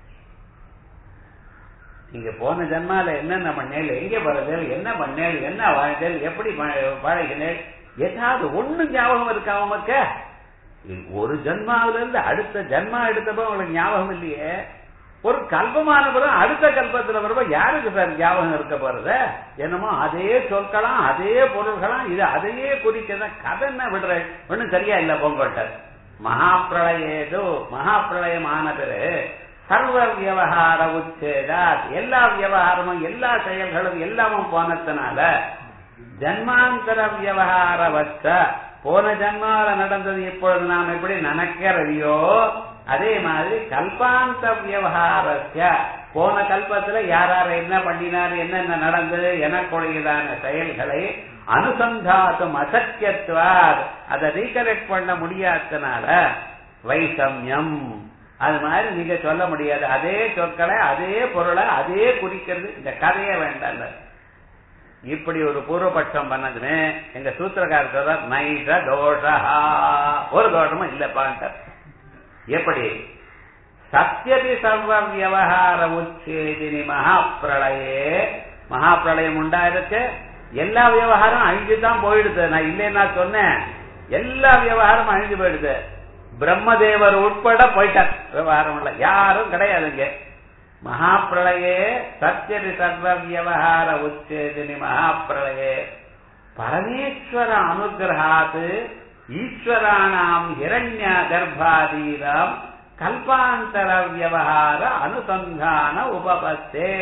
Speaker 1: நீங்க போன ஜென்மால என்னென்ன பண்ணேள் எங்க போறதேள் என்ன பண்ணேள் என்ன வாழ்ந்தேள் எப்படி ப- பழகினேள் ஏதாவது ஒண்ணு ஞாபகம் இருக்கா உமக்கு இது ஒரு ஜென்மாவில இருந்து அடுத்த ஜென்மா எடுத்தப்போ உங்களுக்கு ஞாபகம் இல்லையே ஒரு கல்பமான பிறகு அடுத்த கல்பத்துல வரும்போது யாருக்கு சார் ஞாபகம் இருக்க போறது என்னமோ அதே சொற்களாம் அதே பொருள்களாம் இது அதையே குறிக்கிறத கதை என்ன விடுற ஒண்ணும் சரியா இல்ல பொங்கோட்ட மகாப்பிரளயேதோ மகாப்பிரளயம் ஆன பிறகு சர்வ வியவகார உச்சேதா எல்லா வியவகாரமும் எல்லா செயல்களும் எல்லாமும் போனதுனால ஜன்மாந்தர வியவகார வச்ச போன ஜன்மால நடந்தது இப்பொழுது நாம் எப்படி நினைக்கிறதையோ அதே மாதிரி கல்பாந்த வியவகாரஸ்ய போன கல்பத்துல யார் யார் என்ன பண்ணினார் என்னென்ன நடந்தது எனக்குடையதான செயல்களை அனுசந்தாத்தும் அசக்கியத்துவார் அதை ரீகலெக்ட் பண்ண முடியாதனால வைசம்யம் அது மாதிரி நீங்க சொல்ல முடியாது அதே சொற்களை அதே பொருளை அதே குறிக்கிறது இந்த கதையே வேண்டாம் இப்படி ஒரு பூர்வபட்சம் பண்ணதுமே எங்க சூத்திரக்காரர் சொல்றார் நைஷ தோஷா ஒரு தோஷமும் இல்லப்பான்ட்டார் எப்படி சத்தியதி சர்வ வியவகார உச்சேதினி மகாப்பிரளயே மகாப்பிரளயம் உண்டாயிருக்கு எல்லா விவகாரம் அழிஞ்சுதான் போயிடுது நான் இல்லைன்னா சொன்னேன் எல்லா விவகாரமும் அழிஞ்சு போயிடுது பிரம்மதேவர் உட்பட போயிட்டார் விவகாரம் இல்ல யாரும் கிடையாதுங்க மகாப்பிரளயே சத்தியதி சர்வ வியவகார உச்சேதினி மகாப்பிரளயே பரமேஸ்வர அனுகிரகாத் ஈஸ்வராணாம் ஹிரண்ய கர்ப்பாதீனம் கல்பாந்தர வியவகார அனுசந்தான உபபத்தே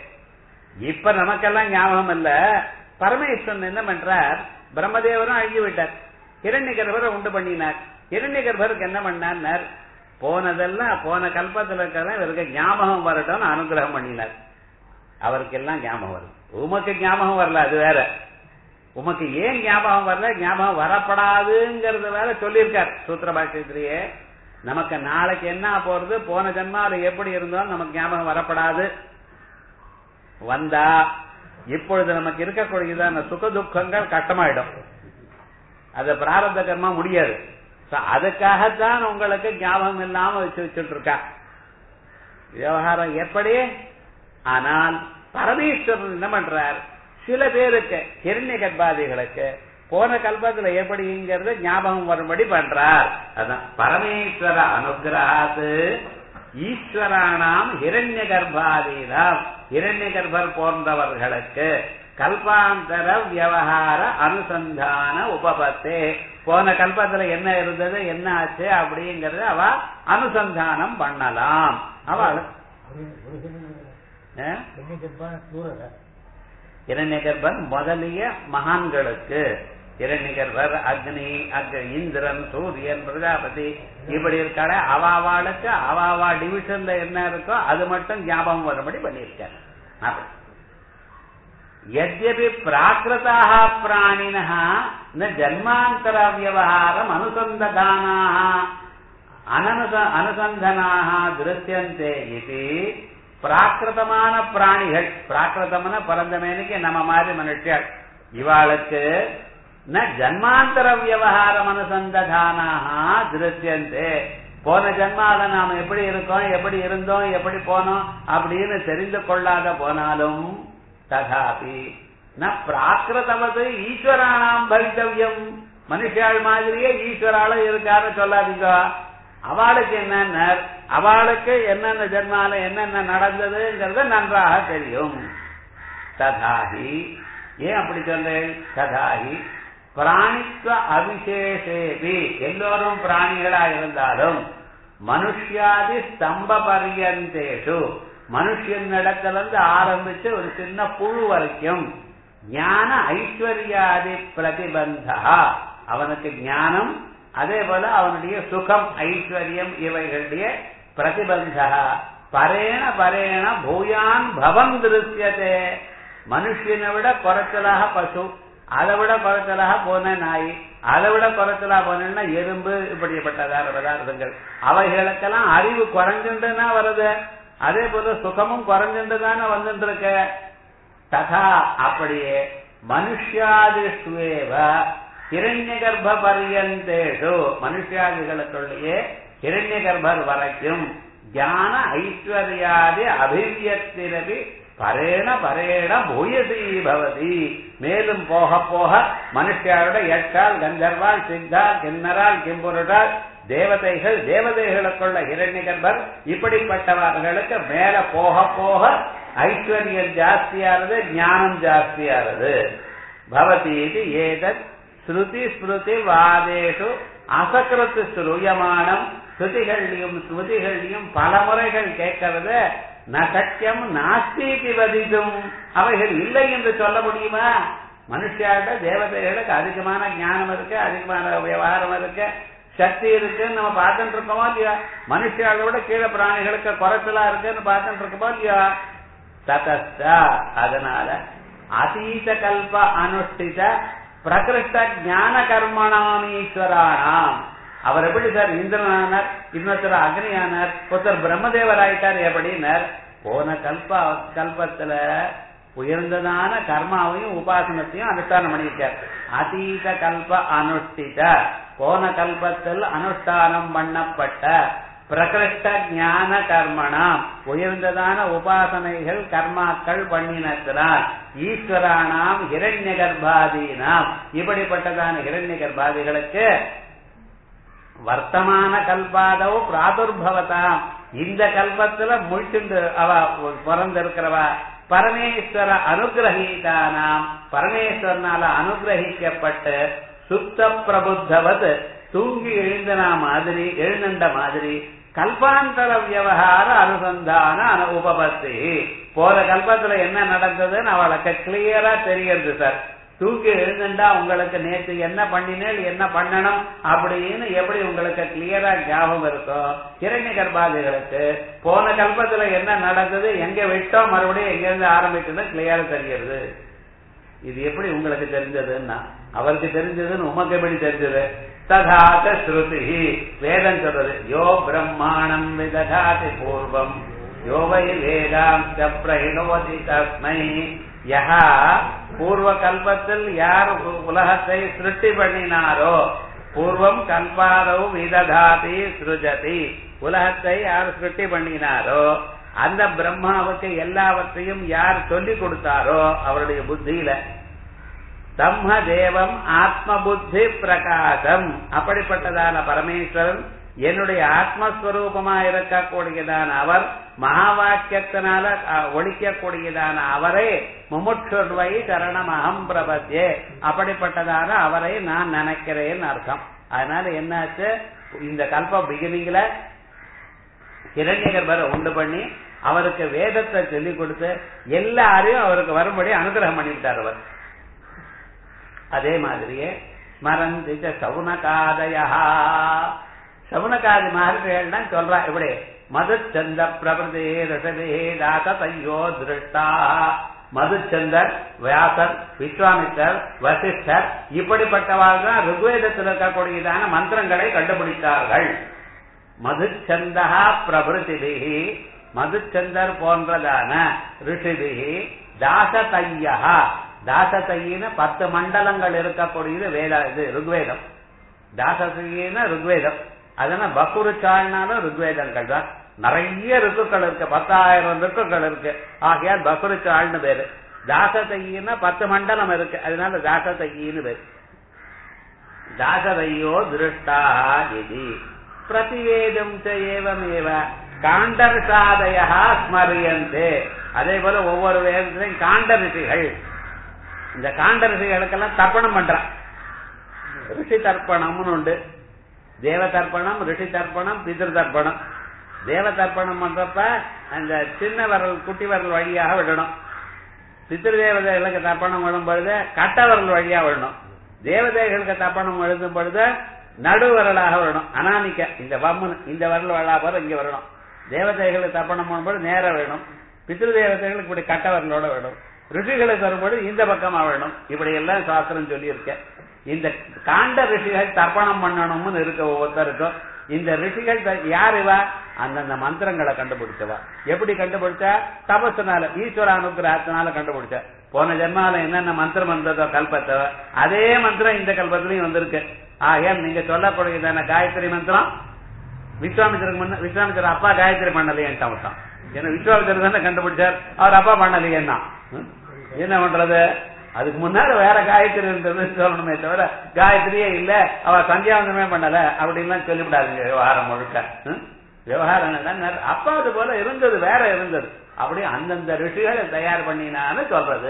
Speaker 1: இப்ப நமக்கெல்லாம் ஞாபகம் இல்ல பரமேஸ்வரன் என்ன பண்றார் பிரம்மதேவரும் அழிஞ்சு விட்டார் ஹிரண்ய கர்ப்பரை உண்டு பண்ணினார் ஹிரண்ய கர்ப்பருக்கு என்ன பண்ணார் போனதெல்லாம் போன கல்பத்துல இருக்கிறதெல்லாம் இவருக்கு ஞாபகம் வரட்டும்னு அனுகிரகம் பண்ணினார் அவருக்கு எல்லாம் ஞாபகம் வருது உமக்கு ஞாபகம் வரல அது வேற உமக்கு ஏன் ஞாபகம் வரல ஞாபகம் வரப்படாதுங்கிறது வேற சொல்லியிருக்கார் சூத்திர பாஷ்யத்திலேயே நமக்கு நாளைக்கு என்ன போறது போன ஜென்மால எப்படி இருந்தோம் நமக்கு ஞாபகம் வரப்படாது வந்தா இப்பொழுது நமக்கு இருக்கக்கூடியதான சுக துக்கங்கள் கஷ்டமாயிடும் அது பிராரப்த கர்மா முடியாது So, அதுக்காகத்தான் உங்களுக்கு ஞாபகம் இல்லாம வச்சு வச்சுட்டு இருக்கா விவகாரம் எப்படி ஆனால் பரமேஸ்வரன் என்ன பண்றார் சில பேருக்கு கிரண்ய கர்ப்பாதிகளுக்கு போன கல்பத்துல எப்படிங்கிறது ஞாபகம் வரும்படி பண்றார் அதான் பரமேஸ்வர அனுகிரகாத்து ஈஸ்வரானாம் ஹிரண்ய கர்ப்பாதீனாம் ஹிரண்ய கர்ப்பர் போன்றவர்களுக்கு கல்பாந்தர வியவகார அனுசந்தான உபபத்தே போன கல்பத்துல என்ன இருந்தது என்ன ஆச்சு அப்படிங்கறத அவ அனுசந்தானம் பண்ணலாம் அவள் இரண்யகர்பன் முதலிய மகான்களுக்கு இரண்யகர்பர் அக்னி அக்னி இந்திரன் சூரியன் பிரஜாபதி இப்படி இருக்காள அவாவாளுக்கு அவாவா டிவிஷன்ல என்ன இருக்கோ அது மட்டும் ஞாபகம் வரும்படி பண்ணியிருக்காரு அப்படி यद्यपि प्राकृताः प्राणिनः न जन्मान्तरव्यवहारम् अनुसन्धनाः अननुस अनुसन्धनाः दृश्यन्ते इति பிராகிருதமான பிராணிகள் பிராகிருதமான பிறந்தமேனுக்கு நம்ம மாதிரி மனுஷர் இவாளுக்கு ந ஜன்மாந்தர வியவகாரம் அனுசந்ததானாக திருத்தியந்தே போன ஜன்மால நாம எப்படி இருக்கோம் எப்படி இருந்தோம் எப்படி போனோம் அப்படின்னு தெரிந்து கொள்ளாத போனாலும் ததாபி ந பிராகிருதவது ஈஸ்வரானாம் பவித்தவியம் மனுஷாள் மாதிரியே ஈஸ்வராலும் இருக்காருன்னு சொல்லாதீங்க அவளுக்கு என்னென்ன அவளுக்கு என்னென்ன ஜென்மால என்னென்ன நடந்ததுங்கிறத நன்றாக தெரியும் ததாகி ஏன் அப்படி சொல்றேன் ததாகி பிராணித்துவ அவிசேஷேபி எல்லோரும் பிராணிகளா இருந்தாலும் மனுஷியாதி ஸ்தம்ப பரியந்தேஷு மனுஷன் இடத்துல இருந்து ஆரம்பிச்சு ஒரு சின்ன புழு வரைக்கும் ஞான ஐஸ்வர்யாதி பிரதிபந்தா அவனுக்கு ஞானம் அதே போல அவனுடைய சுகம் ஐஸ்வர்யம் இவைகளுடைய பிரதிபந்தா பரேண பரேண பூயான் பவன் திருத்தியதே மனுஷனை விட குறைச்சலாக பசு அதை விட குறைச்சலாக போன நாய் அதை விட குறைச்சலா போனா எறும்பு இப்படிப்பட்டதான பதார்த்தங்கள் அவைகளுக்கெல்லாம் அறிவு குறைஞ்சுட்டுனா வருது அதே போல சுகமும் குறைஞ்சுட்டு தானே வந்துட்டு இருக்க ததா அப்படியே மனுஷாதிஷ்டுவேவ ஹிரண்ய கர்ப்ப பரியந்தேஷு மனுஷாதிகளுக்குள்ளேயே ஹிரண்ய கர்ப்பர் வரைக்கும் ஞான ஐஸ்வர்யாதி அபிவியத்திரவி பரேண பரேண பூயசி பவதி மேலும் போக போக மனுஷியாரோட எட்டால் கந்தர்வால் சித்தால் கிண்ணறால் கிம்புருடால் தேவதைகள் தேவதைகளுக்குள்ள ஹிரண்ய கர்ப்பர் இப்படிப்பட்டவர்களுக்கு மேல போக போக ஐஸ்வர்யம் ஜாஸ்தியானது ஞானம் ஜாஸ்தியானது பவதி இது ஏதத் ஸ்ருதி ஸ்மிருதி வாதேஷு அசக்கிருத்து ஸ்ரூயமானம் ஸ்ருதிகள்லையும் ஸ்மிருதிகள்லையும் பல முறைகள் கேட்கறது நசக்கியம் நாஸ்தி வதிதும் அவைகள் இல்லை என்று சொல்ல முடியுமா மனுஷியாட்ட தேவதைகளுக்கு அதிகமான ஞானம் இருக்கு அதிகமான விவகாரம் இருக்கு சக்தி இருக்குன்னு நம்ம பார்த்துட்டு இருக்கோமோ இல்லையா மனுஷியால விட கீழே பிராணிகளுக்கு குறைச்சலா இருக்குன்னு பார்த்துட்டு இருக்கோமோ இல்லையா ததஸ்தா அதனால அதீத கல்ப அனுஷ்டித பிரகிருஷ்ட ஞான கர்மணாமீஸ்வரானாம் அவர் எப்படி சார் இந்திரனானார் இன்னொருத்தர் அக்னியானார் ஒருத்தர் பிரம்மதேவர் ஆயிட்டார் எப்படின்னார் போன கல்ப கல்பத்துல உயர்ந்ததான கர்மாவையும் உபாசனத்தையும் அனுஷ்டானம் பண்ணியிருக்கார் அதீத கல்ப அனுஷ்டித போன கல்பத்தில் அனுஷ்டானம் பண்ணப்பட்ட பிரகிருஷ்ட ஞான கர்மணம் உயர்ந்ததான உபாசனைகள் கர்மாக்கள் பண்ணினத்தினால் ஈஸ்வரானாம் இரண்ய கர்ப்பாதீனாம் இப்படிப்பட்டதான இரண்ய கர்ப்பாதிகளுக்கு வர்த்தமான கல்பாதவோ பிராதுர்பவதாம் இந்த கல்பத்துல முழிச்சுண்டு அவ பிறந்திருக்கிறவா பரமேஸ்வர அனுகிரகீதானாம் பரமேஸ்வரனால அனுகிரகிக்கப்பட்டு சுத்த பிரபுத்தவத் தூங்கி எழுந்தனா மாதிரி எழுந்த மாதிரி கல்பாந்தர விவகார அனுசந்தான அனு- உபபத்தி போற கல்பத்துல என்ன நடந்ததுன்னு அவளுக்கு கிளியரா தெரியுது சார் தூக்கி எழுந்துண்டா உங்களுக்கு நேத்து என்ன பண்ணினேன் என்ன பண்ணணும் அப்படின்னு எப்படி உங்களுக்கு கிளியரா ஞாபகம் இருக்கோ கிரண்ய கர்ப்பாதிகளுக்கு போன கல்பத்துல என்ன நடந்தது எங்க விட்டோம் மறுபடியும் எங்க இருந்து ஆரம்பிச்சது கிளியரா தெரிகிறது இது எப்படி உங்களுக்கு தெரிஞ்சதுன்னா அவருக்கு தெரிஞ்சதுன்னு உமக்கு எப்படி தெரிஞ்சது ததாத ஸ்ருதி வேதம் சொல்றது யோ பிரம்மாணம் விததாதி பூர்வம் யோ வை வேதாம் பிரகிணோதி தஸ்மை யஹா பூர்வ கல்பத்தில் யார் உ- உலகத்தை சிருஷ்டி பண்ணினாரோ பூர்வம் கல்பாதவு விததாதி சிருஜதி உலகத்தை யார் சிருஷ்டி பண்ணினாரோ அந்த பிரம்மாவுக்கு எல்லாவற்றையும் யார் சொல்லிக் கொடுத்தாரோ அவருடைய புத்தியில தம்ம தேவம் ஆத்ம புத்தி பிரகாசம் அப்படிப்பட்டதான பரமேஸ்வரன் என்னுடைய ஆத்மஸ்வரூபமா இருக்கக்கூடியதான அவர் மகா வாக்கியத்தினால அஹ், ஒழிக்கக்கூடியதான அவரை முமுட்சுர்வை சரணம் அகம் பிரபத்தியே அப்படிப்பட்டதான அவரை நான் நினைக்கிறேன் அர்த்தம் அதனால என்னாச்சு இந்த கல்ப பிகினிங்ல இரண்யகர்பரை உண்டு பண்ணி அவருக்கு வேதத்தை சொல்லிக் கொடுத்து எல்லாரையும் அவருக்கு வரும்படி அனுகிரகம் பண்ணிவிட்டார் அவர் அதே மாதிரியே ஸ்மரந்திச்ச சவுனகாதயா சவுனகாதி மகர்ஷிகள் தான் சொல்றா இப்படி மதுச்சந்த பிரபதே ரிஷபே தாச தையோ திருஷ்டா மதுச்சந்தர் வியாசர் விஸ்வாமித்தர் வசிஷ்டர் இப்படிப்பட்டவாள் தான் ருக்வேதத்தில் இருக்கக்கூடியதான மந்திரங்களை கண்டுபிடித்தார்கள் மதுச்சந்தகா பிரபுதிபிகி மதுச்சந்தர் போன்றதான ரிஷிபிகி தாசதையா தாசதையின்னு பத்து மண்டலங்கள் இருக்கக்கூடியது வேத இது ருக்வேதம் தாசதையின்னு ருக்வேதம் அதனால பக்குரு சாழ்னாலும் ருக்வேதங்கள் தான் நிறைய ருக்குகள் இருக்கு பத்தாயிரம் ருக்குகள் இருக்கு ஆகையால் பக்குரு சாழ்னு பேரு தாசதையின்னா பத்து மண்டலம் இருக்கு அதனால தாசதையின்னு பேரு தாசதையோ திருஷ்டா இது பிரதிவேதம் ச ஏவமேவ காண்டர்ஷாதயா ஸ்மரியந்தே அதே போல ஒவ்வொரு வேதத்திலையும் காண்ட ரிஷிகள் இந்த காண்ட ரிஷிகளுக்கெல்லாம் தர்ப்பணம் பண்றான் ரிஷி தர்ப்பணம்னு உண்டு தேவ தர்ப்பணம் ரிஷி தர்ப்பணம் பிதிரு தர்ப்பணம் தேவ தர்ப்பணம் பண்றப்ப அந்த சின்ன விரல் குட்டி விரல் வழியாக விடணும் பித்திருதேவதைகளுக்கு தர்ப்பணம் விடும் பொழுது கட்ட விரல் வழியா விடணும் தேவதைகளுக்கு தர்ப்பணம் எழுதும் பொழுது நடுவரலாக வரணும் அனாமிக்க இந்த வம்மு இந்த வரல் வரலா போல இங்க வரணும் தேவதைகளுக்கு தர்ப்பணம் பண்ணும்போது நேர வேணும் பித்ரு தேவதைகளுக்கு இப்படி கட்ட வரலோட வேணும் ரிஷிகளுக்கு வரும்போது இந்த பக்கமா வேணும் இப்படி எல்லாம் சாஸ்திரம் சொல்லி இருக்கேன் இந்த காண்ட ரிஷிகள் தர்ப்பணம் பண்ணணும்னு இருக்க ஒவ்வொருத்தருக்கும் இந்த ரிஷிகள் த- யார் இவா அந்தந்த மந்திரங்களை கண்டுபிடிச்சவா எப்படி கண்டுபிடிச்சா தபசுனால ஈஸ்வர அனுகிரகத்தினால கண்டுபிடிச்சா போன ஜென்மால என்னென்ன மந்திரம் வந்ததோ கல்பத்தோ அதே மந்திரம் இந்த கல்பத்திலையும் வந்திருக்கு ஆக நீங்க சொல்லக்கூடியதான காயத்ரி மந்திரம் விஸ்வாமித்திரருக்கு முன்ன விஸ்வாமித்திர அப்பா காயத்ரி பண்ணலையேன்ட்டான் ஒருத்தன். ஏன்னா விஸ்வாமித்திரர் தானே கண்டுபிடிச்சார் அவர் அப்பா பண்ணலையேன்னா ம்? என்ன பண்றது அதுக்கு முன்னால வேற காயத்ரி இருந்தது சொல்லணுமே தவிர காயத்ரியே இல்ல அவ சந்தியாவந்தமே பண்ணல அப்படின்லாம் சொல்லிவிடாதுங்க விவகாரம் முழுக்க ம்? விவகாரம் என்னன்னா, அப்பாவது போல இருந்தது வேற இருந்தது அப்படி அந்தந்த ரிஷிகளை தயார் பண்ணினான்னு சொல்றது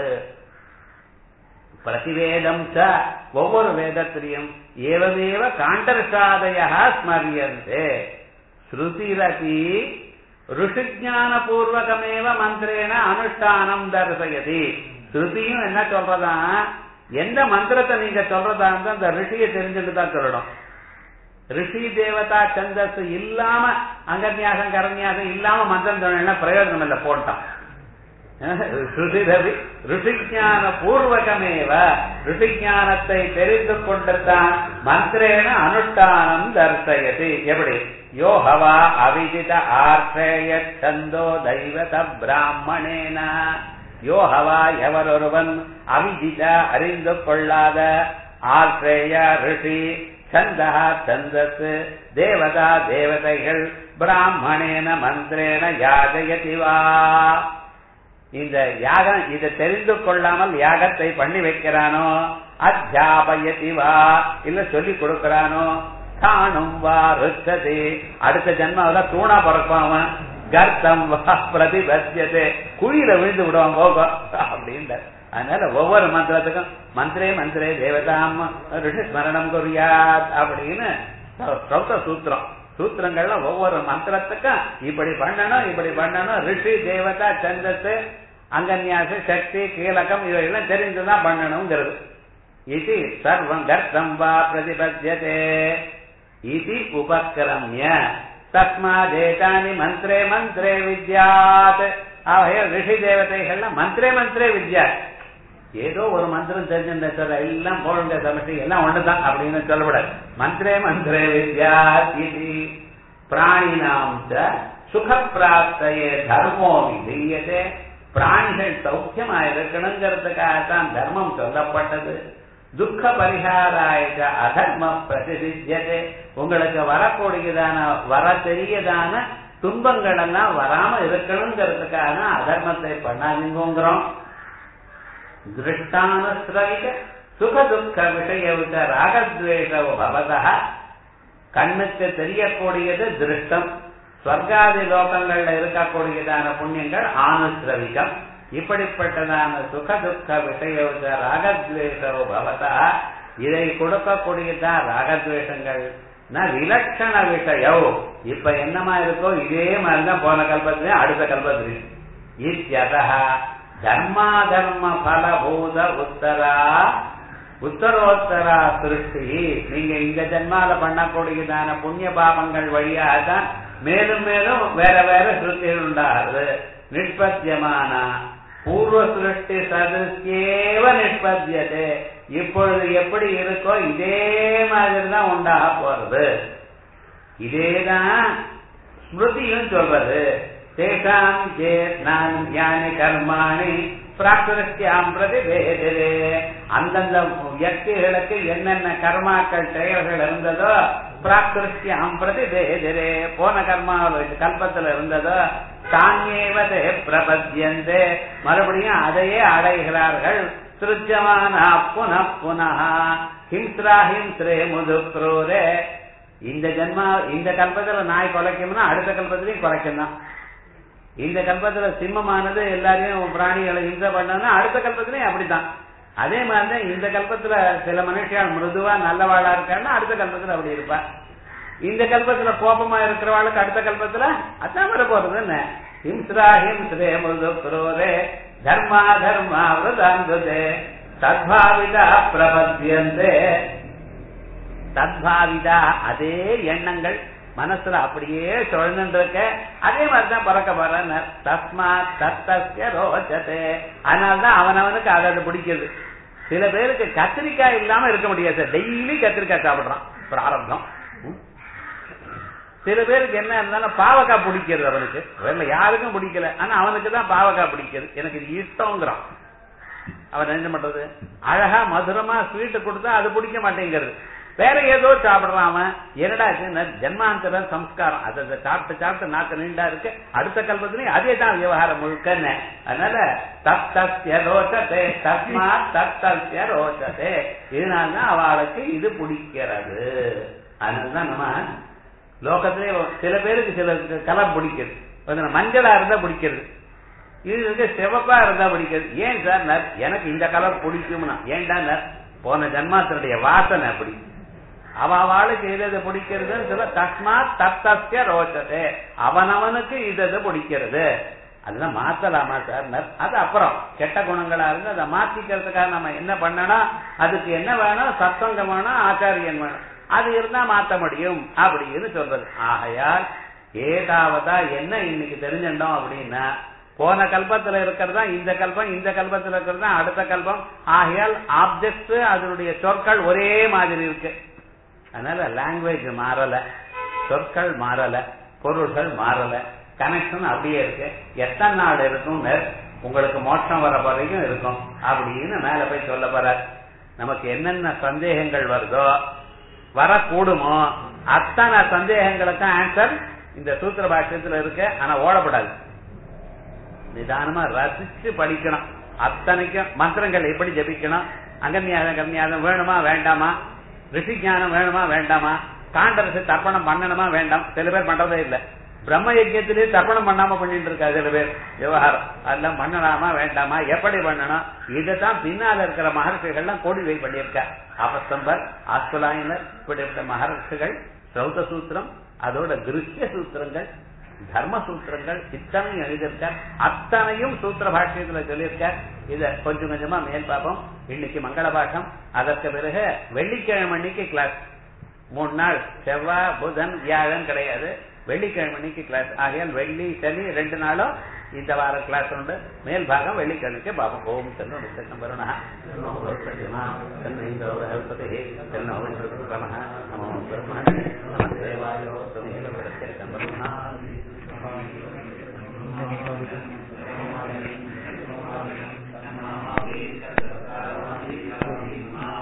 Speaker 1: பிரதிவேதம் ச ஒவ்வொரு வேதத்திலையும் ஏவமேவ காண்டர்ஷாதய ஸ்மரியந்தே ஸ்ருதிரபி ருஷிஜான பூர்வகமேவ மந்திரேன அனுஷ்டானம் தர்சயதி ஸ்ருதியும் என்ன சொல்றதா எந்த மந்திரத்தை நீங்க சொல்றதா இருந்தா அந்த ரிஷியை தெரிஞ்சுட்டு தான் சொல்லணும் ரிஷி தேவதா சந்தஸ் இல்லாம அங்கன்யாசம் கரண்யாசம் இல்லாம மந்திரம் சொன்னா பிரயோஜனம் இல்லை போட்டான் ஸ்ருதிரவி ருஷிஜான பூர்வகமேவ ருஷிஜானத்தை தெரிந்து கொண்டுதான் மந்திரேன அனுஷ்டானம் தர்சயதி எப்படி யோகவா அவிஜித ஆர்ஷேய சந்தோ தெய்வத பிராமணேன யோகவா எவரொருவன் அவிஜித அறிந்து கொள்ளாத ஆர்ஷேய ரிஷி சந்தா சந்தஸ் தேவதா தேவதைகள் பிராமணேன மந்திரேன யாஜயதி வா இந்த யாகம் இதை தெரிந்து கொள்ளாமல் யாகத்தை பண்ணி வைக்கிறானோ அத்தியாபயதி வா இல்ல சொல்லி கொடுக்கிறானோ தானும் வா ருச்சதி அடுத்த ஜென்மாவில தூணா பிறப்பான் அவன் கர்த்தம் வா பிரதிபத்தியதே குழியில விழுந்து விடுவான் போகும் அப்படின்னு அதனால ஒவ்வொரு மந்திரத்துக்கும் மந்திரே மந்திரே தேவதாம் ரிஷி ஸ்மரணம் குறியாத் அப்படின்னு சௌத்த சூத்திரம் சூத்திரங்கள்ல ஒவ்வொரு மந்திரத்துக்கும் இப்படி பண்ணணும் இப்படி பண்ணணும் ரிஷி தேவதா சந்தத்து அங்கன்யாச சக்தி கீழகம் இவையெல்லாம் தெரிந்துதான் பண்ணணுங்கிறது இது சர்வம் கர்த்தம் வா பிரதிபத்தியதே இது உபக்கிரமிய தஸ்மாதேதானி மந்திரே மந்திரே வித்யாத் ஆகைய ரிஷி தேவதைகள்லாம் மந்திரே மந்திரே வித்யாத் ஏதோ ஒரு மந்திரம் தெரிஞ்சிருந்த சொல்ல எல்லாம் போடுங்க சமஷ்டி எல்லாம் ஒண்ணுதான் அப்படின்னு சொல்லக்கூடாது மந்திரே மந்திரே வித்யா இது பிராணினாம் சுக பிராப்தையே தர்மோ விதீயதே பிராணிகள் சௌக்கியமா இருக்கணுங்கிறதுக்காக தான் தர்மம் சொல்லப்பட்டது துக்க பரிகாராய அதர்ம பிரதிசித்தியதே உங்களுக்கு வரக்கூடியதான வர தெரியதான துன்பங்கள் எல்லாம் வராம இருக்கணுங்கிறதுக்காக தான் அதர்மத்தை பண்ணாதீங்கிறோம் திருஷ்டானுசிரயிக சுக துக்க விஷயவித ராகத்வேஷவ பவதா கண்ணுக்கு தெரியக்கூடியது திருஷ்டம் ஸ்வர்காதி லோகங்கள்ல இருக்கக்கூடியதான புண்ணியங்கள் ஆனுசிரவிகம் இப்படிப்பட்டதான சுக துக்க விஷயவித ராகத்வேஷவ பவதா இதை கொடுக்கக்கூடியதான் ராகத்வேஷங்கள் நான் விலட்சண விஷயம் இப்ப என்னமா இருக்கோ இதே மாதிரிதான் போன கல்பத்திலையும் அடுத்த கல்பத்திலையும் இத்தியதா தர்மாதர்ம பலபூத உத்தரா உத்தரோத்தரா திருஷ்டி நீங்க இந்த ஜென்மால பண்ணக்கூடியதான புண்ணிய பாபங்கள் வழியாக தான் மேலும் மேலும் வேற வேற சிருஷ்டிகள் உண்டாகுது நிஷ்பத்தியமான பூர்வ சிருஷ்டி சதுக்கேவ நிஷ்பத்தியதே இப்பொழுது எப்படி இருக்கோ இதே மாதிரி தான் உண்டாக போறது இதேதான் ஸ்மிருதியும் சொல்றது தேசாம் சேத் நான் ஞானி கர்மாணி பிராக்குரஸ்யாம் பிரதி வேதரே அந்தந்த வியக்திகளுக்கு என்னென்ன கர்மாக்கள் செயல்கள் இருந்ததோ பிராக்குரஸ்யாம் பிரதி வேதரே போன கர்மாவில் கல்பத்தில் இருந்ததோ தாங்கேவதே பிரபத்தியந்தே மறுபடியும் அதையே அடைகிறார்கள் திருஜமான புன புனः ஹிம்ஸ்ரா ஹிம்ஸ்ரே முதுக்ரூரே இந்த ஜென்மா இந்த கல்பத்துல நாய் குலைக்கும்னா அடுத்த கல்பத்திலையும் குலைக்கும் தான் இந்த கல்பத்துல சிம்மமானது எல்லாரையும் பிராணிகளை இம்சை பண்ணா அடுத்த கல்பத்திலையும் அப்படித்தான் அதே மாதிரிதான் இந்த கல்பத்துல சில மனுஷியால் மிருதுவா நல்லவாளா இருக்கான்னா அடுத்த கல்பத்துல அப்படி இருப்பா இந்த கல்பத்துல கோபமா இருக்கிறவாளுக்கு அடுத்த கல்பத்துல அதான் வர போறது என்ன ஹிம்ஸ்ரா ஹிம்ஸ்ரே மிருது குரோரே தர்மா தர்மா விரதாந்ததே தத்பாவிதா பிரபத்தியந்தே தத்பாவிதா அதே எண்ணங்கள் மனசுல அப்படியே சுழந்துட்டு இருக்க அதே மாதிரிதான் பிறக்க போறேன் தஸ்மா தத்தஸ்ய ரோச்சதே அதனால்தான் அவனவனுக்கு அதை அது பிடிக்குது சில பேருக்கு கத்திரிக்காய் இல்லாம இருக்க முடியாது சார் டெய்லி கத்திரிக்காய் சாப்பிடுறான் பிராரப்தம் ம். சில பேருக்கு என்ன இருந்தாலும் பாவக்காய் பிடிக்கிறது அவனுக்கு வேற யாருக்கும் பிடிக்கல ஆனா அவனுக்கு தான் பாவக்காய் பிடிக்கிறது எனக்கு இது இஷ்டங்கிறான் அவன் என்ன பண்றது அழகா மதுரமா ஸ்வீட் கொடுத்தா அது பிடிக்க மாட்டேங்கிறது வேற ஏதோ சாப்பிடுறான் அவன் என்னடா இது? ஜென்மாந்தர சம்ஸ்காரம் அதை அதை சாப்பிட்டு சாப்பிட்டு நாக்கு நீண்டா இருக்கு அடுத்த கல்பத்திலையும் அதே தான் விவகாரம் முழுக்கன்னு அதனால தத்தஸ்ய ரோச்சதே தஸ்மா தத்தஸ்ய ரோச்சதே இதனால்தான் அவளுக்கு இது பிடிக்கிறது அதனாலதான் நம்ம லோகத்திலே சில பேருக்கு சில கலர் பிடிக்கிறது கொஞ்சம் மஞ்சளா இருந்தா பிடிக்கிறது இது வந்து சிவப்பா இருந்தா பிடிக்கிறது ஏன் சார் நர் எனக்கு இந்த கலர் பிடிக்கும்னா ஏன்டா நர் போன ஜன்மாத்தினுடைய வாசனை அப்படி அவ அவளுக்கு எது பிடிக்கிறதுன்னு சொல்ல தஸ்மாத் தத்தஸ்ய ரோச்சதே அவனவனுக்கு இது இது பிடிக்கிறது அதெல்லாம் மாத்தலாமா சார் நர் அது அப்புறம் கெட்ட குணங்களா இருந்து அதை மாத்திக்கிறதுக்காக நம்ம என்ன பண்ணணும் அதுக்கு என்ன வேணும் சத்சங்கம் வேணும் ஆச்சாரியன் வேணும் அது இருந்தா மாத்த முடியும் அப்படின்னு சொல்றது ஆகையால் ஏதாவதா என்ன இன்னைக்கு தெரிஞ்சிட்டோம் அப்படின்னா போன கல்பத்துல இருக்கிறதா இந்த கல்பம் இந்த கல்பத்துல இருக்கிறதா அடுத்த கல்பம் ஆகையால் ஆப்ஜெக்ட் அதனுடைய சொற்கள் ஒரே மாதிரி இருக்கு அதனால லாங்குவேஜ் மாறல சொற்கள் மாறல பொருள்கள் மாறல கனெக்ஷன் அப்படியே இருக்கு எத்தனை நாள் இருக்கும் உங்களுக்கு மோட்சம் வர வரைக்கும் இருக்கும் அப்படின்னு மேல போய் சொல்ல போற நமக்கு என்னென்ன சந்தேகங்கள் வருதோ வரக்கூடுமோ அத்தனை சந்தேகங்களுக்கும் ஆன்சர் இந்த சூத்திர பாஷ்யத்துல இருக்கு ஆனா ஓடப்படாது நிதானமா ரசிச்சு படிக்கணும் அத்தனைக்கும் மந்திரங்கள் எப்படி ஜபிக்கணும் அகன்யாசம் கன்யாசம் வேணுமா வேண்டாமா ரிஷி ஞானம் வேணுமா வேண்டாமா காண்டரசு தர்ப்பணம் பண்ணணுமா வேண்டாம் சில பேர் பண்றதே இல்ல பிரம்ம யஜ்யத்திலே தர்ப்பணம் பண்ணாம பண்ணிட்டு இருக்கா சில பேர் விவகாரம் அதெல்லாம் பண்ணலாமா வேண்டாமா எப்படி பண்ணணும் இதுதான் பின்னால இருக்கிற மகர்ஷிகள்லாம் கோடிவை பண்ணியிருக்கா அபஸ்தம்பர் ஆஸ்குலாயினர் இப்படிப்பட்ட மகர்ஷிகள் சௌத சூத்திரம் அதோட திருஷ்ய சூத்திரங்கள் தர்ம சூத்திரங்கள் இத்தனையும் எழுதியிருக்கார் அத்தனையும் சூத்திர பாஷ்யத்துல சொல்லியிருக்கார் இத கொஞ்சம் கொஞ்சமா மேல் பார்ப்போம் இன்னைக்கு மங்கள பாஷம் அதற்கு பிறகு வெள்ளிக்கிழமை அன்னைக்கு கிளாஸ் மூணு நாள் செவ்வாய் புதன் வியாழன் கிடையாது வெள்ளிக்கிழமை அன்னைக்கு கிளாஸ் ஆகையால் வெள்ளி சனி ரெண்டு நாளும் இந்த வார கிளாஸ் உண்டு மேல் பாகம் வெள்ளிக்கிழமைக்கு பாபம் ஓம் தன்னோ நித்தம் வருணா தன்னோ தன்னோ நமோ பிரம்மணே நம தேவாயோ துமேவ பிரத்யேகம் வருணா
Speaker 2: Thank you.